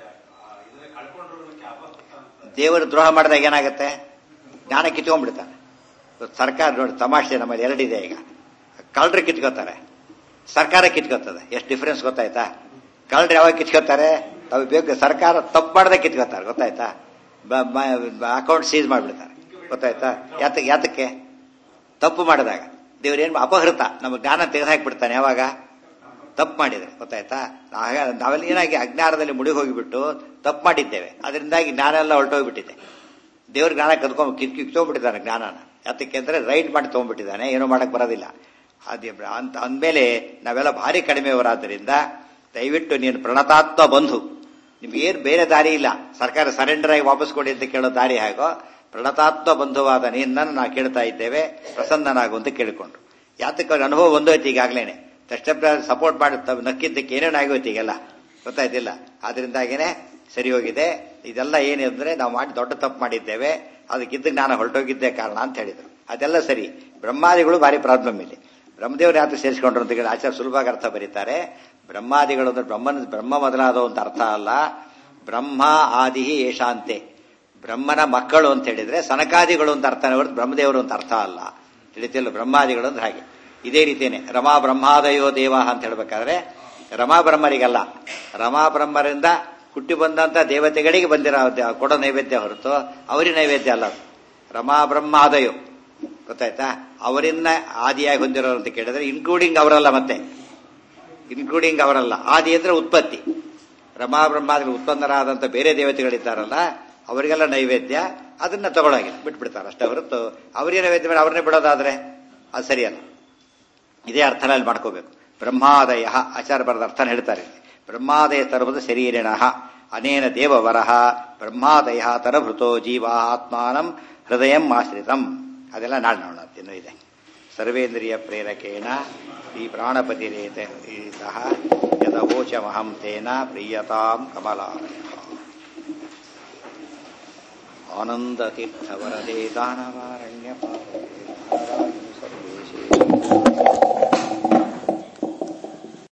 ದೇವರು ದ್ರೋಹ ಮಾಡಿದಾಗ ಏನಾಗುತ್ತೆ ಜ್ಞಾನ ಕಿತ್ಕೊಂಡ್ಬಿಡ್ತಾನೆ ಇವತ್ತು ಸರ್ಕಾರ ನೋಡಿ ತಮಾಷೆ ನಮ್ಮಲ್ಲಿ ಎರಡಿದೆ ಈಗ ಕಳ್ಳರು ಕಿತ್ಕೋತಾರೆ ಸರ್ಕಾರ ಕಿತ್ಕೋತದೆ ಎಷ್ಟು ಡಿಫ್ರೆನ್ಸ್ ಗೊತ್ತಾಯ್ತಾ ಕಳ್ಳರು ಯಾವಾಗ ಕಿತ್ಕೋತಾರೆ ಅವು ಬೇಕು ಸರ್ಕಾರ ತಪ್ಪು ಮಾಡದೆ ಕಿತ್ಕೋತಾರೆ ಗೊತ್ತಾಯ್ತಾ ಅಕೌಂಟ್ ಸೀಸ್ ಮಾಡಿಬಿಡ್ತಾರೆ ಗೊತ್ತಾಯ್ತಾ ಯಾತಕ್ಕೆ ಯಾತಕ್ಕೆ ತಪ್ಪು ಮಾಡಿದಾಗ ದೇವ್ರೇನು ಅಪಹೃತ ನಮ್ಮ ಜ್ಞಾನ ತೆಗೆದುಹಾಕ್ಬಿಡ್ತಾನೆ ಯಾವಾಗ ತಪ್ಪು ಮಾಡಿದ್ರೆ ಗೊತ್ತಾಯ್ತಾ ಆಗ- ನಾವೆಲ್ಲ ಏನಾಗಿ ಅಜ್ಞಾನದಲ್ಲಿ ಮುಳುಗಿ ಹೋಗಿಬಿಟ್ಟು ತಪ್ಪು ಮಾಡಿದ್ದೇವೆ ಅದರಿಂದಾಗಿ ಜ್ಞಾನ ಎಲ್ಲ ಹೊರಟೋಗ್ಬಿಟ್ಟಿದೆ ದೇವ್ರ ಜ್ಞಾನ ಕದ್ಕೊಂಡ್ ಕಿತ್ ಕಿತ್ಕೊಂಡ್ಬಿಟ್ಟಿದ್ದಾನೆ ಜ್ಞಾನನ ಯಾತಕ್ಕೆ ಅಂದ್ರೆ ರೈಟ್ ಮಾಡಿ ತಗೊಂಡ್ಬಿಟ್ಟಿದ್ದಾನೆ ಏನೂ ಮಾಡಕ್ ಬರೋದಿಲ್ಲ ಅದೇ ಬ್ರ- ಅಂತ ಅಂದಮೇಲೆ ನಾವೆಲ್ಲ ಭಾರಿ ಕಡಿಮೆಯವರಾದ್ದರಿಂದ ದಯವಿಟ್ಟು ನೀನು ಪ್ರಣತಾತ್ಮ ಬಂಧು ನಿಮ್ಗೇನು ಬೇರೆ ದಾರಿ ಇಲ್ಲ ಸರ್ಕಾರ ಸರೆಂಡರ್ ಆಗಿ ವಾಪಸ್ ಕೊಡಿ ಅಂತ ಕೇಳೋ ದಾರಿ ಹೇಗೋ ಪ್ರಣತಾತ್ಮ ಬಂಧುವಾದ ನಿನ್ನನ್ನು ನಾವು ಕೇಳ್ತಾ ಇದ್ದೇವೆ ಪ್ರಸನ್ನನಾಗು ಅಂತ ಕೇಳಿಕೊಂಡ್ರು ಯಾತಕ್ಕೆ ಅವ್ರ ಅನುಭವ ಒಂದೋಯ್ತು ಈಗಾಗ್ಲೇನೆ ತಕ್ಷಣ ಸಪೋರ್ಟ್ ಮಾಡಿ ತ- ನಕ್ಕಿದ್ದಕ್ಕೆ ಏನೇನು ಆಗೋಯ್ತು ಈಗೆಲ್ಲ ಗೊತ್ತಾಯ್ತಿಲ್ಲ ಆದ್ರಿಂದಾಗೇನೆ ಸರಿ ಹೋಗಿದೆ ಇದೆಲ್ಲ ಏನಿದ್ರೆ ನಾವು ಮಾಡಿ ದೊಡ್ಡ ತಪ್ಪು ಮಾಡಿದ್ದೇವೆ ಅದಕ್ಕಿದ್ದ ನಾನು ಹೊರಟೋಗಿದ್ದೆ ಕಾರಣ ಅಂತ ಹೇಳಿದ್ರು ಅದೆಲ್ಲ ಸರಿ ಬ್ರಹ್ಮಾದಿಗಳು ಭಾರಿ ಪ್ರಾಬ್ಲಮ್ ಇಲ್ಲಿ ಬ್ರಹ್ಮದೇವರು ಯಾರು ಸೇರಿಸಿಕೊಂಡ್ರು ಅಂತ ಹೇಳಿ ಆಚಾರ್ಯ ಸುಲಭವಾಗಿ ಅರ್ಥ ಬರೀತಾರೆ ಬ್ರಹ್ಮಾದಿಗಳು ಅಂದ್ರೆ ಬ್ರಹ್ಮನ ಬ್ರಹ್ಮ ಮೊದಲಾದವು ಅಂತ ಅರ್ಥ ಅಲ್ಲ ಬ್ರಹ್ಮ ಆದಿ ಏಷಾಂತೆ ಬ್ರಹ್ಮನ ಮಕ್ಕಳು ಅಂತ ಹೇಳಿದ್ರೆ ಸನಕಾದಿಗಳು ಅಂತ ಅರ್ಥ ಹೊರತು ಬ್ರಹ್ಮದೇವರು ಅಂತ ಅರ್ಥ ಅಲ್ಲ ತಿಳಿತಿಲ್ಲ ಬ್ರಹ್ಮಾದಿಗಳು ಅಂದ್ರೆ ಹಾಗೆ ಇದೇ ರೀತಿಯೇ ರಮಾ ಬ್ರಹ್ಮಾದಯೋ ದೇವ ಅಂತ ಹೇಳ್ಬೇಕಾದ್ರೆ ರಮಾ ಬ್ರಹ್ಮರಿಗಲ್ಲ ರಮಾ ಬ್ರಹ್ಮರಿಂದ ಹುಟ್ಟಿ ಬಂದಂತ ದೇವತೆಗಳಿಗೆ ಬಂದಿರೋ ದ- ಕೊಡೋ ನೈವೇದ್ಯ ಹೊರತು ಅವರಿ ನೈವೇದ್ಯ ಅಲ್ಲ ಅದು. ರಮಾ ಬ್ರಹ್ಮಾದಯೋ ಗೊತ್ತಾಯ್ತಾ ಅವರಿಂದ ಆದಿಯಾಗಿ ಹೊಂದಿರೋರು ಅಂತ ಕೇಳಿದ್ರೆ ಇನ್ಕ್ಲೂಡಿಂಗ್ ಅವರಲ್ಲ ಮತ್ತೆ ಇನ್ಕ್ಲೂಡಿಂಗ್ ಅವರಲ್ಲ ಆದಿ ಅಂದ್ರೆ ಉತ್ಪತ್ತಿ ರಮಾ ಬ್ರಹ್ಮಾದಿಗಳು ಉತ್ಪನ್ನರಾದಂತ ಬೇರೆ ದೇವತೆಗಳಿದ್ದಾರಲ್ಲ ಅವರಿಗೆಲ್ಲ ನೈವೇದ್ಯ ಅದನ್ನ ತಗೊಳಗಿಲ್ಲ ಬಿಟ್ಬಿಡ್ತಾರೆ ಅಷ್ಟೇ ಹೊರತು ಅವರಿಗೆ ನೈವೇದ್ಯ ಮಾಡಿ ಅವ್ರನ್ನೇ ಬಿಡೋದಾದ್ರೆ ಅದು ಸರಿಯಲ್ಲ ಇದೇ ಅರ್ಥನಲ್ಲಿ ಮಾಡ್ಕೋಬೇಕು ಬ್ರಹ್ಮಾದಯ ಆಚಾರ ಬರದ ಅರ್ಥನ ಹೇಳ್ತಾರೆ ಬ್ರಹ್ಮಾದಯ ತರಬಹುದು ಶರೀರಿಣ ಅನೇನ ದೇವವರಃ ಬ್ರಹ್ಮಾದಯ ತರಭೃತೋ ಜೀವ ಆತ್ಮಾನಂ ಹೃದಯಂ ಆಶ್ರಿತಂ ಅದೆಲ್ಲ ನಾಳೆ ನೋಡೋಣ ಇನ್ನೂ ಇದೆ ಸರ್ವೇಂದ್ರಿಯ ಪ್ರೇರಕೇಣ ಈ ಪ್ರಾಣಪತಿರೇತ ಯದವೋಚಮಹಂ ತೇನ ಪ್ರೀಯತಾಂ ಕಮಲಾಲಯ ಆನಂದತೀರ್ಥವರದೇ ದಾನವಾರಣ್ಯ